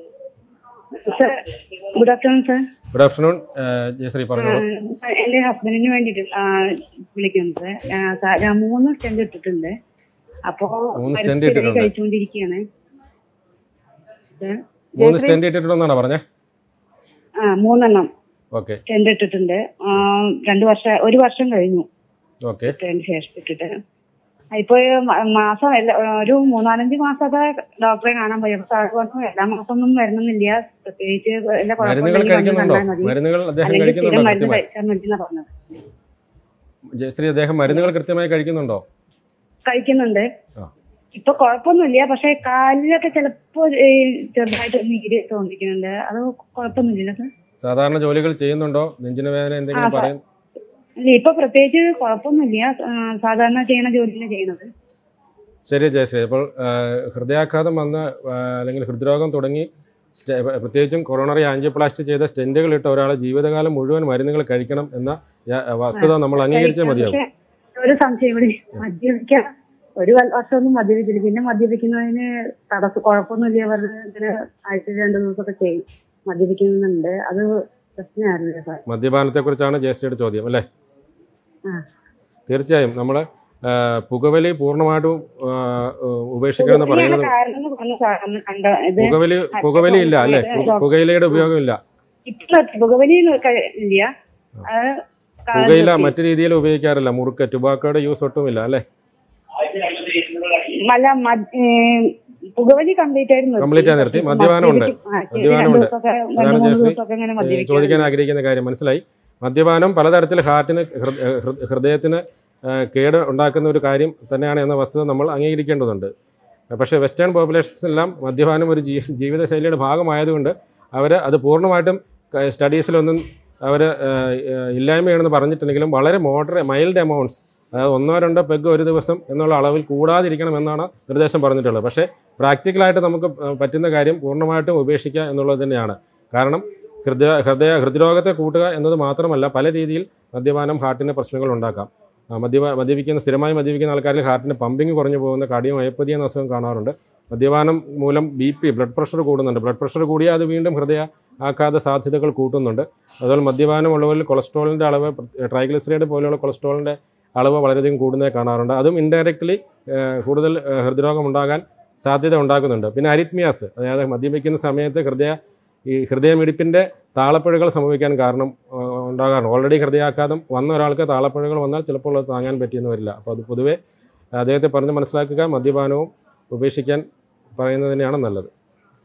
sir good afternoon sir good afternoon Jayashree പറഞ്ഞോളൂ ആ, എന്റെ ഹസ്ബൻഡിന് വേണ്ടിയിട്ട് ആ, വിളിക്കുന്നത് സർ ആ, സ- ഞാൻ മൂന്ന് സ്റ്റെൻഡ് ഇട്ടിട്ടുണ്ട് അപ്പോ മൂന്ന് stent മരുന്ന് ഇട്ടിട്ടുണ്ട്. കഴിച്ചുകൊണ്ടിരിക്കുകയാണ് സർ, മൂന്ന് സ്റ്റെൻഡ് ഇട്ടിട്ടുണ്ടെന്നാണ് പറഞ്ഞത് ആ മൂന്നെണ്ണം ഓക്കെ സ്റ്റെൻഡ് ഇട്ടിട്ടുണ്ട് ആ, രണ്ട് വർഷം ഒരു വർഷം കഴിഞ്ഞു ഓക്കെ ഇട്ടതിന് ശേഷം ഇട്ടിട്ട് ഇപ്പൊ ഈ മ- മാസം എല്ലാ- ഒരു മൂന്നാലഞ്ച് മാസമൊക്കെ ഡോക്ടറെ കാണാൻ പോയി അപ്പൊ സാർ പറഞ്ഞു എല്ലാ മാസം ഒന്നും വരണമെന്നില്ല പ്രത്യേകിച്ച് എല്ലാ മരുന്നുകൾ കുഴപ്പമുണ്ടെങ്കിൽ വന്ന് കഴിക്കുന്നുണ്ടോ കണ്ടാൽ മതി മരുന്നുകൾ അദ്ദേഹം അല്ലെങ്കിൽ കഴിക്കുന്നുണ്ടോ സ്ഥിരം മരുന്ന് കൃത്യമായി കഴിച്ചാൽ മതി എന്നാ പറഞ്ഞത് ജയശ്രീ അദ്ദേഹം മരുന്നുകൾ കൃത്യമായി കഴിക്കുന്നുണ്ടോ കഴിക്കുന്നുണ്ട് ആ. ഇപ്പൊ കുഴപ്പമൊന്നുമില്ല പക്ഷെ കാലിലൊക്കെ ചിലപ്പോ ഈ ചെറുതായിട്ട് നീര് തോന്നിക്കുന്നുണ്ട് അത് കുഴപ്പമൊന്നുമില്ല സർ സാധാരണ ജോലികൾ ചെയ്യുന്നുണ്ടോ നെഞ്ചിന് വേദന എന്തെങ്കിലും ആ, സാർ. പറയും ഇല്ല ഇപ്പൊ പ്രത്യേകിച്ച് കുഴപ്പമൊന്നുമില്ല ആ, സാധാരണ ചെയ്യണ ജോലിയാണ് ചെയ്യണത് ശരി ജയശ്രീ അപ്പോൾ ആ, ഹൃദയാഘാതം വന്ന് ആ, അല്ലെങ്കിൽ ഹൃദ്രോഗം തുടങ്ങി സ്റ്റെ- പ്രത്യേകിച്ചും കൊറോണറി ആൻജിയോപ്ലാസ്റ്റി ചെയ്ത സ്റ്റെൻറ്റുകൾ ഇട്ട ഒരാൾ ജീവിതകാലം മുഴുവൻ മരുന്നുകൾ കഴിക്കണം എന്ന യ- വസ്തുത നമ്മൾ അംഗീകരിച്ചേ മതിയാവും പക്ഷെ ഒരു സംശയം കൂടി മദ്യപിക്കാൻ ഒരു വ- വർഷമൊന്നും മദ്യപിച്ചില്ല പിന്നെ മദ്യപിക്കുന്നതിന് തടസ്സം കുഴപ്പമൊന്നുമില്ല പറഞ്ഞ് ഇങ്ങനെ ആഴ്ചയിൽ രണ്ടു ദിവസമൊക്കെ ചെയ്യും മദ്യപിക്കുന്നുണ്ട് അത് പ്രശ്നമായിരുന്നു സാർ മദ്യപാനത്തെക്കുറിച്ചാണ് ജയശ്രീയുടെ ചോദ്യം അല്ലേ ആ. തീർച്ചയായും നമ്മൾ പുകവലി പൂർണ്ണമായിട്ടും ആ, ഉപേക്ഷിക്കണം എന്ന് പറയുന്നത് കാരണം എന്ന് പറഞ്ഞു സാർ അന്ന് കണ്ട ഇത് പുകവലി പുകവലി ഇല്ല അല്ലേ പു- പുകയിലയുടെ ഉപയോഗമില്ല ഇപ്പൊ പുകവലി ഇല്ല അത് കാലം പുകയില നിർത്തി. മറ്റു രീതിയിൽ ഉപയോഗിക്കാറില്ല മുറുക്ക് ടുബാക്കോയുടെ യൂസ് ഒട്ടുമില്ല അല്ലേ അല്ല മദ്- ഏ, പുകവലി കംപ്ലീറ്റ് ആയിട്ട് നിർത്തി. Complete ആയി നിർത്തി. പക്ഷേ മദ്യപാനമുണ്ട്. മദ്യപിക്കും. ആ, ശരി, മദ്യപാനമുണ്ട്. രണ്ട് ദിവസമൊക്കെ, രണ്ട് അതാണ് മൂന്ന് ജയശ്രീ, ദിവസമൊക്കെ ഇങ്ങനെ ഏ, മദ്യപിക്കും. ചോദിക്കാൻ ആഗ്രഹിക്കുന്ന കാര്യം മനസ്സിലായി മദ്യപാനം പലതരത്തിൽ ഹാർട്ടിന് ഹൃദ- ഹൃ- ഹൃദയത്തിന് ആ, കേട് ഉണ്ടാക്കുന്ന ഒരു കാര്യം തന്നെയാണ് എന്ന വസ്തുത നമ്മൾ അംഗീകരിക്കേണ്ടതുണ്ട് പക്ഷേ വെസ്റ്റേൺ പോപ്പുലേഷൻസെല്ലാം മദ്യപാനം ഒരു ജീ ജീവിതശൈലിയുടെ ഭാഗമായതുകൊണ്ട് അവർ അത് പൂർണ്ണമായിട്ടും ക- സ്റ്റഡീസിലൊന്നും അവർ ഇല്ലായ്മയാണെന്ന് പറഞ്ഞിട്ടുണ്ടെങ്കിലും വളരെ മോഡറേ മൈൽഡ് എമൗണ്ട്സ് അതായത് ഒന്നോ രണ്ടോ പെഗ് ഒരു ദിവസം എന്നുള്ള അളവിൽ കൂടാതിരിക്കണം എന്നാണ് നിർദ്ദേശം പറഞ്ഞിട്ടുള്ളത് പക്ഷേ പ്രാക്ടിക്കലായിട്ട് നമുക്ക് ആ, പറ്റുന്ന കാര്യം പൂർണ്ണമായിട്ടും ഉപേക്ഷിക്കുക എന്നുള്ളത് തന്നെയാണ് കാരണം ഹൃദയ ഹൃദയ ഹൃദ്രോഗത്തെ കൂട്ടുക എന്നത് മാത്രമല്ല പല രീതിയിൽ മദ്യപാനം ഹാർട്ടിന് പ്രശ്നങ്ങൾ ഉണ്ടാക്കാം ആ, മദ്യപ മദ്യപിക്കുന്ന സ്ഥിരമായി മദ്യപിക്കുന്ന ആൾക്കാരിൽ ഹാർട്ടിന് പമ്പിങ് കുറഞ്ഞു പോകുന്ന കാർഡിയോ മയപ്പതി എന്ന അസുഖം കാണാറുണ്ട് മദ്യപാനം മൂലം ബി പി ബ്ലഡ് പ്രഷർ കൂടുന്നുണ്ട് ബ്ലഡ് പ്രഷർ കൂടിയാൽ അത് വീണ്ടും ഹൃദയ ആഘാത സാധ്യതകൾ കൂട്ടുന്നുണ്ട് അതുപോലെ മദ്യപാനമുള്ളവരിൽ കൊളസ്ട്രോളിൻ്റെ അളവ് ട്രൈഗ്ലിസറൈഡ് പോലെയുള്ള കൊളസ്ട്രോളിൻ്റെ അളവ് വളരെയധികം കൂടുന്നത് കാണാറുണ്ട് അതും ഇൻഡയറക്റ്റ്ലി കൂടുതൽ ഏഹ്, ഹൃദ്രോഗം ഉണ്ടാകാൻ സാധ്യത ഉണ്ടാക്കുന്നുണ്ട് പിന്നെ അരിത്മിയാസ് അതായത് മദ്യപിക്കുന്ന സമയത്ത് ഹൃദയ ഈ ഹൃദയമിടിപ്പിൻ്റെ താളപ്പിഴകൾ സംഭവിക്കാൻ കാരണം ആ, ഉണ്ടാകാറുണ്ട് ഓൾറെഡി ഹൃദയാഘാതം വന്ന ഒരാൾക്ക് താളപ്പിഴകൾ വന്നാൽ ചിലപ്പോൾ അത് താങ്ങാൻ പറ്റിയെന്ന് വരില്ല അപ്പോൾ അത് പൊതുവെ അദ്ദേഹത്തെ പറഞ്ഞ് മനസ്സിലാക്കുക മദ്യപാനവും ഉപേക്ഷിക്കാൻ പറയുന്നത് തന്നെയാണ് നല്ലത്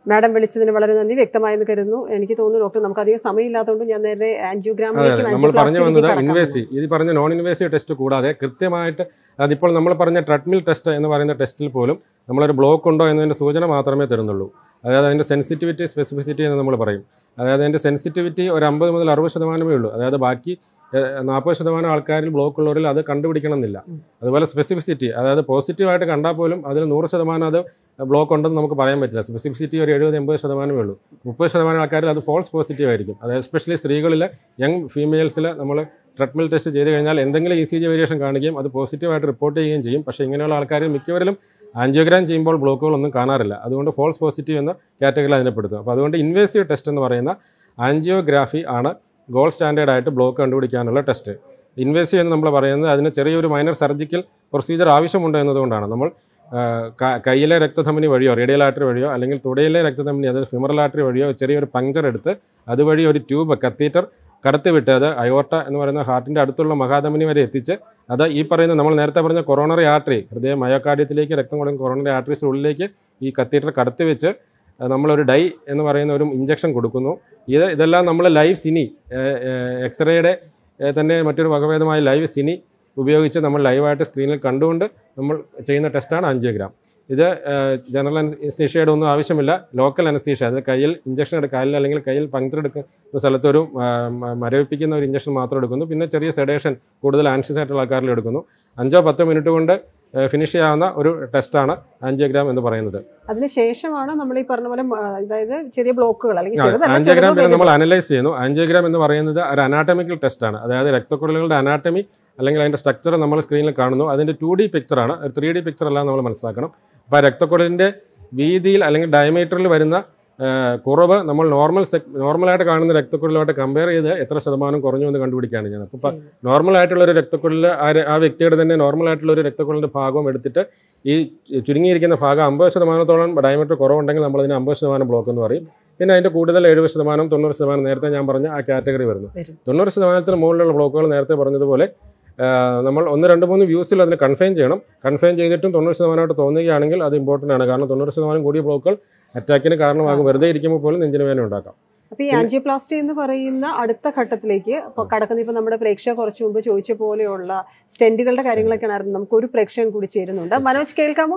മാഡം വിളിച്ചതിന് വളരെ നന്ദി വ്യക്തമായെന്ന് കരുതുന്നു എനിക്ക് തോന്നുന്നു ഡോക്ടർ നമുക്ക് അധികം സമയമില്ലാത്തതുകൊണ്ട് ഞാൻ നേരെ അതെ ആൻജിയോഗ്രാമിലേക്കും അതെ നമ്മൾ പറഞ്ഞു വന്നത് ആൻജിയോപ്ലാസ്റ്റിയിലേക്കും ഇൻവേസീവ് ഇത് പറഞ്ഞ നോൺ ഇൻവേസീവ് ടെസ്റ്റ് കൂടാതെ കൃത്യമായിട്ട് അതിപ്പോൾ നമ്മൾ പറഞ്ഞ ട്രെഡ്മിൽ ടെസ്റ്റ് എന്ന് പറയുന്ന ടെസ്റ്റിൽ പോലും നമ്മളൊരു ബ്ലോക്ക് ഉണ്ടോ എന്നതിൻ്റെ സൂചന മാത്രമേ തരുന്നുള്ളൂ അതായത് അതിൻ്റെ സെൻസിറ്റിവിറ്റി സ്പെസിഫിസിറ്റി എന്ന് നമ്മൾ പറയും അതായത് അതിൻ്റെ സെൻസിറ്റിവിറ്റി ഒരു അമ്പത് മുതൽ അറുപത് ശതമാനമേ ഉള്ളൂ അതായത് ബാക്കി നാൽപ്പത് ശതമാനം ആൾക്കാരിൽ ബ്ലോക്ക് ഉള്ളവരിൽ അത് കണ്ടുപിടിക്കണം എന്നില്ല അതുപോലെ സ്പെസിഫിസിറ്റി അതായത് പോസിറ്റീവായിട്ട് കണ്ടാൽ പോലും അതിൽ നൂറ് ശതമാനം അത് ബ്ലോക്ക് ഉണ്ടെന്ന് നമുക്ക് പറയാൻ പറ്റില്ല സ്പെസിഫിസിറ്റി ഒരു എഴുപത് എൺപത് ശതമാനമേ ഉള്ളൂ മുപ്പത് ശതമാനം ആൾക്കാരിൽ അത് ഫോൾസ് പോസിറ്റീവ് ആയിരിക്കും അതായത് എസ്പെഷ്യലി സ്ത്രീകളിൽ യങ് ഫീമെയിൽസിൽ നമ്മൾ ട്രെഡ്മിൽ ടെസ്റ്റ് ചെയ്ത് കഴിഞ്ഞാൽ എന്തെങ്കിലും ഇ സി ജി വേരിയേഷൻ കാണിക്കുകയും അത് പോസിറ്റീവായിട്ട് റിപ്പോർട്ട് ചെയ്യുകയും ചെയ്യും പക്ഷേ ഇങ്ങനെയുള്ള ആൾക്കാരിൽ മിക്കവരിലും ആൻജിയോഗ്രാം ചെയ്യുമ്പോൾ ബ്ലോക്കുകളൊന്നും കാണാറില്ല അതുകൊണ്ട് ഫോൾസ് പോസിറ്റീവ് എന്ന കാറ്റഗറിയിൽ അതിനെ പെടുത്തും അപ്പോൾ അതുകൊണ്ട് ഇൻവേസീവ് ടെസ്റ്റ് എന്ന് പറയുന്ന ആൻജിയോഗ്രാഫി ആണ് ഗോൾഡ് സ്റ്റാൻഡേർഡ് ആയിട്ട് ബ്ലോക്ക് കണ്ടുപിടിക്കാനുള്ള ടെസ്റ്റ് ഇൻവേസീവ് എന്ന് നമ്മൾ പറയുന്നത് അതിന് ചെറിയൊരു മൈനർ സർജിക്കൽ പ്രൊസീജിയർ ആവശ്യമുണ്ട് എന്നതുകൊണ്ടാണ് നമ്മൾ ആ, ക- കയ്യിലെ രക്തധമനി വഴിയോ റേഡിയൽ ആർട്ടറി വഴിയോ അല്ലെങ്കിൽ തുടയിലെ രക്തധമനി അതായത് ഫിമറൽ ആർട്ടറി വഴിയോ ചെറിയൊരു പങ്ക്ചർ എടുത്ത് അതുവഴി ഒരു ട്യൂബ് കത്തീറ്റർ കടത്തിവിട്ട് അത് അയോർട്ട എന്ന് പറയുന്ന ഹാർട്ടിൻ്റെ അടുത്തുള്ള മഹാധമനി വരെ എത്തിച്ച് അത് ഈ പറയുന്ന നമ്മൾ നേരത്തെ പറഞ്ഞ കൊറോണറി ആർട്ടറി ഹൃദയ മയോകാർഡിയത്തിലേക്ക് രക്തം കൊടുക്കുന്ന കൊറോണറി ആർട്ടറീസ് ഉള്ളിലേക്ക് ഈ കത്തീറ്റർ കടത്തി വെച്ച് ആ, നമ്മളൊരു ഡൈ എന്ന് പറയുന്ന ഒരു ഇഞ്ചക്ഷൻ കൊടുക്കുന്നു ഇത് ഇതെല്ലാം നമ്മൾ ലൈവ് സിനി എക്സ്റേയുടെ തന്നെ മറ്റൊരു വകഭേദമായ ലൈവ് സിനി ഉപയോഗിച്ച് നമ്മൾ ലൈവായിട്ട് സ്ക്രീനിൽ കണ്ടുകൊണ്ട് നമ്മൾ ചെയ്യുന്ന ടെസ്റ്റാണ് ആൻജിയോഗ്രാം ഇത് ജനറൽ അനസ്തീഷ്യയുടെ ഒന്നും ആവശ്യമില്ല ലോക്കൽ അനസ്തീഷ്യ അത് കയ്യിൽ ഇഞ്ചക്ഷൻ എടുക്കുക കാലിൽ അല്ലെങ്കിൽ കയ്യിൽ പങ്ക്ചർ എടുക്കുന്ന സ്ഥലത്ത് ഒരു ആ, മ- മരവിപ്പിക്കുന്ന ഒരു ഇഞ്ചക്ഷൻ മാത്രം എടുക്കുന്നു പിന്നെ ചെറിയ സെഡേഷൻ കൂടുതൽ ആൻഷ്യസ് ആയിട്ടുള്ള ആൾക്കാരിൽ എടുക്കുന്നു അഞ്ചോ പത്തോ മിനിറ്റ് കൊണ്ട് ഫിനിഷ് ചെയ്യാവുന്ന ഒരു ടെസ്റ്റാണ് ആൻജിയോഗ്രാം എന്ന് പറയുന്നത് അതിനുശേഷമാണ് നമ്മൾ ഈ പറഞ്ഞ പോലെ ആ, അതായത് ചെറിയ ബ്ലോക്കുകൾ അല്ലെങ്കിൽ ആ, ചെറുതല്ല, ആൻജിയോഗ്രാം ചെറുതോ പിന്നെ നമ്മൾ വലുതോ. അനലൈസ് ചെയ്യുന്നു ആൻജിയോഗ്രാം എന്ന് പറയുന്നത് ഒരു അനാട്ടമിക്കൽ ടെസ്റ്റാണ് അതായത് രക്തക്കുഴലുകളുടെ അനാട്ടമി അല്ലെങ്കിൽ അതിൻ്റെ സ്ട്രക്ചർ നമ്മൾ സ്ക്രീനിൽ കാണുന്നു അതിൻ്റെ ടു ഡി പിക്ചറാണ് ഒരു ത്രീ ഡി പിക്ചർ അല്ല നമ്മൾ മനസ്സിലാക്കണം അപ്പോൾ ആ രക്തക്കുഴലിൻ്റെ വീതിയിൽ അല്ലെങ്കിൽ ഡയമീറ്ററിൽ വരുന്ന ആ, കുറവ് നമ്മൾ നോർമൽ സെക് നോർമലായിട്ട് കാണുന്ന രക്തക്കുഴലുമായിട്ട് കമ്പയർ ചെയ്ത് എത്ര ശതമാനം കുറഞ്ഞു എന്ന് കണ്ടുപിടിക്കുകയാണ് ചെയ്യുന്നത് അപ്പോൾ നോർമൽ ആയിട്ടുള്ള ഒരു രക്തക്കുഴൽ ആ ര- ആ വ്യക്തിയുടെ തന്നെ നോർമൽ ആയിട്ടുള്ള ഒരു രക്തക്കുഴലിൻ്റെ ഭാഗം എടുത്തിട്ട് ഈ ചുരുങ്ങിയിരിക്കുന്ന ഭാഗം അമ്പത് ശതമാനത്തോളം ഡയമീറ്റർ കുറവുണ്ടെങ്കിൽ നമ്മളതിന് അമ്പത് ശതമാനം ബ്ലോക്ക് എന്ന് പറയും പിന്നെ അതിൻ്റെ കൂടുതൽ എഴുപത് ശതമാനം തൊണ്ണൂറ് ശതമാനം നേരത്തെ ഞാൻ പറഞ്ഞ ആ കാറ്റഗറി വരുന്നു വരും. തൊണ്ണൂറ് ശതമാനത്തിന് മുകളിലുള്ള ബ്ലോക്കുകൾ നേരത്തെ പറഞ്ഞതുപോലെ ആ, നമ്മൾ ഒന്ന് രണ്ട് മൂന്ന് വ്യൂസിൽ അതിന് കൺഫൈൻ ചെയ്യണം കൺഫൈൻ ചെയ്തിട്ടും തൊണ്ണൂറ് ശതമാനമായിട്ട് തോന്നുകയാണെങ്കിൽ അത് ഇമ്പോർട്ടൻ്റ് ആണ് കാരണം തൊണ്ണൂറ് ശതമാനം കൂടിയ ബ്ലോക്കുകൾ അറ്റാക്കിന് കാരണമാകും വെറുതെ ഇരിക്കുമ്പോൾ പോലും നെഞ്ചിന് വേദന ഉണ്ടാക്കാം അപ്പൊ ഈ ആൻജിയോപ്ലാസ്റ്റി എന്ന് പറയുന്ന അടുത്ത ഘട്ടത്തിലേക്ക് ഇപ്പൊ കടക്കുന്ന ഇപ്പൊ നമ്മുടെ പ്രേക്ഷക കുറച്ചു മുമ്പ് ചോദിച്ച പോലെയുള്ള സ്റ്റെന്റുകളുടെ കാര്യങ്ങളൊക്കെയാണ് അറിയുന്നത് നമുക്ക് ഒരു പ്രേക്ഷകൻ കൂടി ചേരുന്നുണ്ട് മനോജ് കേൾക്കാമോ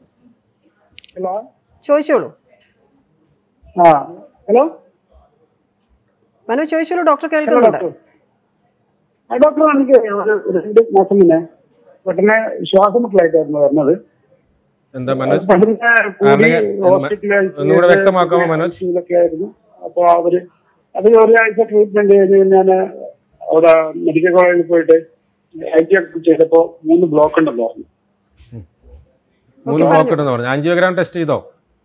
ഹലോ ചോദിച്ചോളൂ ആ ഹലോ മനോജ് ചോദിച്ചോളൂ ഡോക്ടർ ഹലോ കേൾക്കുന്നുണ്ട് ഡോക്ടർ ആ ഡോക്ടർ എനിക്ക് ഒരു രണ്ട് മാസം മുന്നേ പെട്ടെന്ന് ശ്വാസമുട്ടലായിട്ടായിരുന്നു വരുന്നത് എന്താ മനോജ് പെട്ടെന്ന് കൂടി ആരുടെ- ഹോസ്പിറ്റലൈസ് ഒന്നുകൂടെ വ്യക്തമാക്കാമോ മനോജ്? ICU-ലൊക്കെ ആയിരുന്നു അപ്പൊ അവര് അത് ഒരാഴ്ച ട്രീറ്റ്മെന്റ് കഴിഞ്ഞ് ഞാൻ അവിടെ മെഡിക്കൽ കോളേജിൽ പോയിട്ട് ഐ ടി ഒക്കെ ചെയ്തപ്പോ മൂന്ന് ബ്ലോക്ക് ഉണ്ടെന്ന് പറഞ്ഞു മൂന്ന് ബ്ലോക്ക് ഉണ്ടെന്ന് പറഞ്ഞു ആൻജിയോഗ്രാം ടെസ്റ്റ് ചെയ്തോ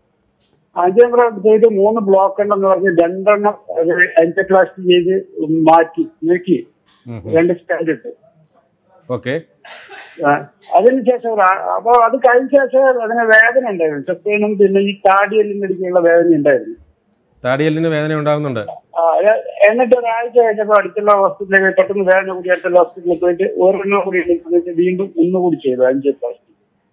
ആദ്യം ചെയ്ത് മൂന്ന് ബ്ലോക്ക് ഉണ്ടെന്ന് പറഞ്ഞ് രണ്ടെണ്ണം എൻറ്റപ്ലാസ്റ്റി ചെയ്ത് മാറ്റി നീക്കി രണ്ട് സ്റ്റാൻഡ് ഇട്ട് ഓക്കെ ആ, അതിനുശേഷം ഒരു ആ- അപ്പൊ അത് കഴിഞ്ഞ ശേഷം അതിന് വേദന ഉണ്ടായിരുന്നു ചെക്ക് പെയിനും പിന്നെ ഈ താടിയെല്ലിന്റെ ഇടയ്ക്കുള്ള വേദന ഉണ്ടായിരുന്നു താടിയെല്ലിന് വേദന ഉണ്ടാകുന്നുണ്ട് ആ, എ- എന്നിട്ട് ഒരാഴ്ച കഴിഞ്ഞപ്പോ അടുത്തുള്ള ഹോസ്പിറ്റലിൽ പെട്ടെന്ന് വേദന കൂടി അടുത്തുള്ള ഹോസ്പിറ്റലിൽ പോയിട്ട് ഒരെണ്ണം കൂടി എടുത്തിട്ട് വീണ്ടും ഒന്നുകൂടി ചെയ്തു അഞ്ചോപ്ലാസ്റ്റി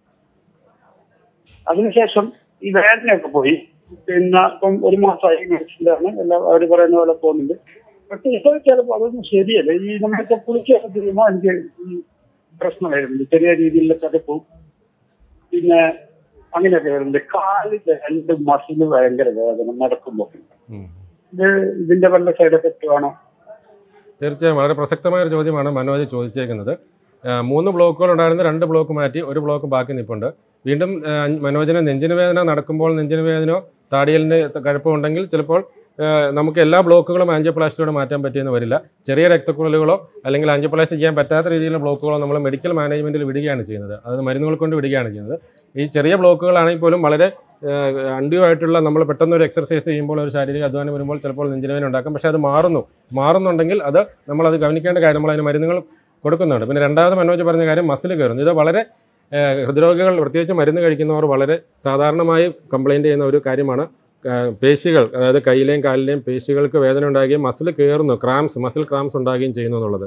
അതിനുശേഷം ഈ വേദനയൊക്കെ പോയി പിന്നെ ഇപ്പം ഒരു മാസമായി മെഡിസിനിലാണ് എല്ലാം അവർ പറയുന്ന പോലെ പോകുന്നുണ്ട് പക്ഷെ ഇപ്പോൾ ചിലപ്പോൾ അതൊന്നും ശരിയല്ല ഈ നമ്മളൊക്കെ കുളിക്കൊക്കെ ചെയ്യുമ്പോൾ എനിക്ക് ഈ പ്രശ്നം വരുന്നുണ്ട് ചെറിയ രീതിയിലൊക്കെ അത് പോകും പിന്നെ അങ്ങനെയൊക്കെ വരുന്നുണ്ട് കാലിന്റെ രണ്ട് മസില് ഭയങ്കര വേദന നടക്കുമ്പോൾ ഉം. ഇത് ഇതിന്റെ വല്ല സൈഡ് എഫക്റ്റ് ആണോ തീർച്ചയായും വളരെ പ്രസക്തമായ ഒരു ചോദ്യമാണ് മനോജ് ചോദിച്ചേക്കുന്നത് ആ, മൂന്ന് ബ്ലോക്കുകൾ ഉണ്ടായിരുന്ന രണ്ട് ബ്ലോക്ക് മാറ്റി ഒരു ബ്ലോക്ക് ബാക്കി നിൽപ്പുണ്ട് വീണ്ടും ആ, മനോജിന് നെഞ്ചിന് വേദന നടക്കുമ്പോൾ നെഞ്ചിന് വേദനയോ താടിയലിൻ്റെ കഴപ്പമുണ്ടെങ്കിൽ ചിലപ്പോൾ ആ, നമുക്ക് എല്ലാ ബ്ലോക്കുകളും ആൻജിയോപ്ലാസ്റ്റിയോടെ മാറ്റാൻ പറ്റിയെന്ന് വരില്ല ചെറിയ രക്തക്കുഴലുകളോ അല്ലെങ്കിൽ ആൻജിയോപ്ലാസ്റ്റി ചെയ്യാൻ പറ്റാത്ത രീതിയിലുള്ള ബ്ലോക്കുകളോ നമ്മൾ മെഡിക്കൽ മാനേജ്മെൻറ്റിൽ വിടുകയാണ് ചെയ്യുന്നത് അത് മരുന്നുകൾ കൊണ്ട് വിടുകയാണ് ചെയ്യുന്നത് ഈ ചെറിയ ബ്ലോക്കുകളാണെങ്കിൽ പോലും വളരെ അൺഡ്യൂ ആയിട്ടുള്ള നമ്മൾ പെട്ടെന്ന് ഒരു എക്സർസൈസ് ചെയ്യുമ്പോൾ ഒരു ശാരീരിക അധ്വാനം വരുമ്പോൾ ചിലപ്പോൾ നെഞ്ചിന് വേദന ഉണ്ടാക്കും പക്ഷേ അത് മാറുന്നു മാറുന്നുണ്ടെങ്കിൽ അത് നമ്മളത് ഗവനിക്കേണ്ട കാര്യം നമ്മൾ അതിന് മരുന്നുകൾ കൊടുക്കുന്നുണ്ട് പിന്നെ രണ്ടാമത് മനോജ് പറഞ്ഞ കാര്യം മസിൽ കയറുന്നു ഇത് വളരെ ഏഹ്, ഹൃദ്രോഗികൾ പ്രത്യേകിച്ച് മരുന്ന് കഴിക്കുന്നവർ വളരെ സാധാരണമായി കംപ്ലൈൻറ്റ് ചെയ്യുന്ന ഒരു കാര്യമാണ് ഏഹ്, പേശികൾ അതായത് കയ്യിലെയും കാലിലെയും പേശികൾക്ക് വേദന ഉണ്ടാകുകയും മസിൽ കയറുന്നു ക്രാംസ് മസിൽ ക്രാംസ് ഉണ്ടാകുകയും ചെയ്യുന്നു എന്നുള്ളത്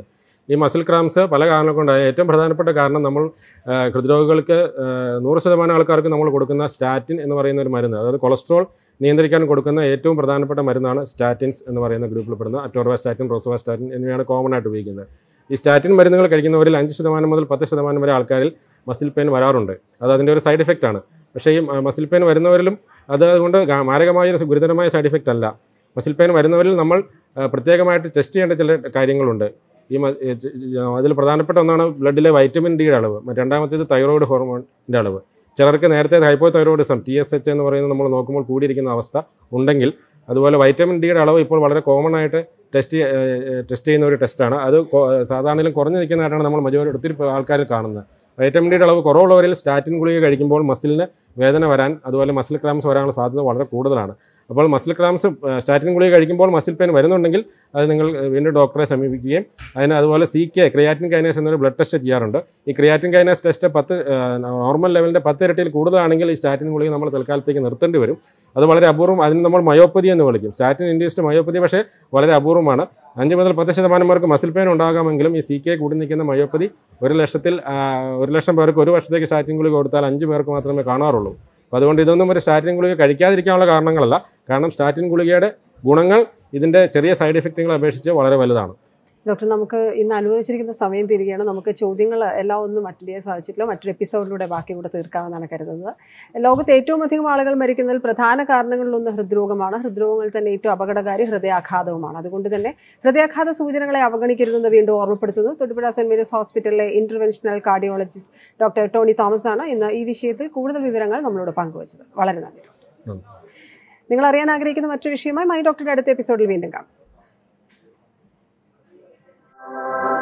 ഈ മസിൽ ക്രാംസ് പല കാരണങ്ങൾ കൊണ്ടായ ഏറ്റവും പ്രധാനപ്പെട്ട കാരണം നമ്മൾ ആ, ഹൃദ്രോഗികൾക്ക് ആ, നൂറ് ശതമാനം ആൾക്കാർക്ക് നമ്മൾ കൊടുക്കുന്ന സ്റ്റാറ്റിൻ എന്ന് പറയുന്ന ഒരു മരുന്ന് അതായത് കൊളസ്ട്രോൾ നിയന്ത്രിക്കാൻ കൊടുക്കുന്ന ഏറ്റവും പ്രധാനപ്പെട്ട മരുന്നാണ് സ്റ്റാറ്റിൻസ് എന്ന് പറയുന്ന ഗ്രൂപ്പിൽ പെടുന്ന അറ്റോർവാസ്റ്റാറ്റിൻ റോസോവാസ്റ്റാറ്റിൻ എന്നിവയാണ് കോമൺ ആയിട്ട് ഉപയോഗിക്കുന്നത് ഈ സ്റ്റാറ്റിൻ മരുന്നുകൾ കഴിക്കുന്നവരിൽ അഞ്ച് ശതമാനം മുതൽ പത്ത് ശതമാനം വരെ ആൾക്കാരിൽ മസിൽ പെയിൻ വരാറുണ്ട് അത് അതിൻ്റെ ഒരു സൈഡ് ഇഫക്റ്റ് ആണ് പക്ഷേ ഈ മസിൽ പെയിൻ വരുന്നവരിലും അത് അതുകൊണ്ട് ഗാ- മാരകമായ ഒരു ഗുരുതരമായ സൈഡ് ഇഫക്റ്റ് അല്ല മസിൽ പെയിൻ വരുന്നവരിൽ നമ്മൾ ആ, പ്രത്യേകമായിട്ട് ടെസ്റ്റ് ചെയ്യേണ്ട ചില കാര്യങ്ങളുണ്ട് ഈ മ- ഈ ച- ച- അതിൽ പ്രധാനപ്പെട്ട ഒന്നാണ് ബ്ലഡിലെ വൈറ്റമിൻ ഡിയുടെ അളവ് മറ്റ് രണ്ടാമത്തേത് തൈറോയ്ഡ് ഹോർമോണിൻ്റെ അളവ് ചിലർക്ക് നേരത്തെ hypothyroidism T S H എന്ന് പറയുന്നത് നമ്മൾ നോക്കുമ്പോൾ കൂടിയിരിക്കുന്ന അവസ്ഥ ഉണ്ടെങ്കിൽ അതുപോലെ വൈറ്റമിൻ ഡിയുടെ അളവ് ഇപ്പോൾ വളരെ കോമൺ ആയിട്ട് ടെസ്റ്റ് ടെസ്റ്റ് ചെയ്യുന്ന ഒരു ടെസ്റ്റാണ് അത് കൊ- സാധാരണയിലും കുറഞ്ഞു നിൽക്കുന്നതായിട്ടാണ് നമ്മൾ മജോറി ഒത്തിരി ആൾക്കാർ കാണുന്നത് വൈറ്റമിൻ ഡിയുടെ അളവ് കുറവുള്ളവരിൽ സ്റ്റാറ്റിൻ ഗുളിക കഴിക്കുമ്പോൾ മസിലിന് വേദന വരാൻ അതുപോലെ മസിൽ ക്രാംസ് വരാനുള്ള സാധ്യത വളരെ കൂടുതലാണ് അപ്പോൾ മസിൽ ക്രാംസ് സ്റ്റാറ്റിൻ ഗുളിക കഴിക്കുമ്പോൾ മസിൽ പെയിൻ വരുന്നുണ്ടെങ്കിൽ അത് നിങ്ങൾ ഏഹ്, വീണ്ടും ഡോക്ടറെ സമീപിക്കുകയും അതിന് അതുപോലെ സി കെ ക്രിയാറ്റിൻ കൈനേസ് എന്നൊരു ബ്ലഡ് ടെസ്റ്റ് ചെയ്യാറുണ്ട് ഈ ക്രിയാറ്റിൻ കൈനേസ് ടെസ്റ്റ് പത്ത് നോർമൽ ലെവലിൻ്റെ പത്ത് ഇരട്ടിയിൽ കൂടുതലാണെങ്കിൽ ഈ സ്റ്റാറ്റിൻ ഗുളിക നമ്മൾ തൽക്കാലത്തേക്ക് നിർത്തേണ്ടി വരും അത് വളരെ അപൂർവം അതിന് നമ്മൾ മയോപ്പതി എന്ന് വിളിക്കും സ്റ്റാറ്റിൻ ഇൻഡ്യൂസ്ഡ് മയോപ്പതി പക്ഷേ വളരെ അപൂർവമാണ് അഞ്ച് മുതൽ പത്ത് ശതമാനം പേർക്ക് മസിൽ പെയിൻ ഉണ്ടാകാമെങ്കിലും ഈ സി കെ കൂടി നിൽക്കുന്ന മയോപ്പതി ഒരു ലക്ഷത്തിൽ ആ, ഒരു ലക്ഷം പേർക്ക് ഒരു വർഷത്തേക്ക് സ്റ്റാറ്റിൻ ഗുളിക കൊടുത്താൽ അഞ്ച് പേർക്ക് മാത്രമേ കാണാറുള്ളൂ അപ്പോൾ അതുകൊണ്ട് ഇതൊന്നും ഒരു സ്റ്റാറ്റിൻ ഗുളിക കഴിക്കാതിരിക്കാനുള്ള കാരണങ്ങളല്ല കാരണം സ്റ്റാറ്റിൻ ഗുളികയുടെ ഗുണങ്ങൾ ഇതിൻ്റെ ചെറിയ സൈഡ് എഫക്റ്റുകളെ അപേക്ഷിച്ച് വളരെ വലുതാണ് ഡോക്ടർ നമുക്ക് ഇന്ന് അനുവദിച്ചിരിക്കുന്ന സമയം തീരുകയാണ് നമുക്ക് ചോദ്യങ്ങൾ എല്ലാം ഒന്നും അറ്റൻഡ് ചെയ്യാൻ സാധിച്ചിട്ടില്ല മറ്റൊരു എപ്പിസോഡിലൂടെ ബാക്കി കൂടെ തീർക്കാമെന്നാണ് കരുതുന്നത് ലോകത്ത് ഏറ്റവും അധികം ആളുകൾ മരിക്കുന്നതിൽ പ്രധാന കാരണങ്ങളിലൊന്ന് ഹൃദ്രോഗമാണ് ഹൃദ്രോഗങ്ങളിൽ തന്നെ ഏറ്റവും അപകടകാരി ഹൃദയാഘാതവുമാണ് അതുകൊണ്ട് തന്നെ ഹൃദയാഘാത സൂചനകളെ അവഗണിക്കരുതെന്ന് വീണ്ടും ഓർമ്മപ്പെടുത്തുന്നു തൊടുപുഴ സെന്റ് മേരീസ് ഹോസ്പിറ്റലിലെ interventional cardiologist doctor Tony Thomas ആണ് ഇന്ന് ഈ വിഷയത്തിൽ കൂടുതൽ വിവരങ്ങൾ നമ്മളോട് പങ്കുവച്ചത് വളരെ നന്ദി നന്ദി. നിങ്ങൾ അറിയാൻ ആഗ്രഹിക്കുന്ന മറ്റൊരു വിഷയമായി മൈ ഡോക്ടറുടെ അടുത്ത എപ്പിസോഡിൽ വീണ്ടും കാണാം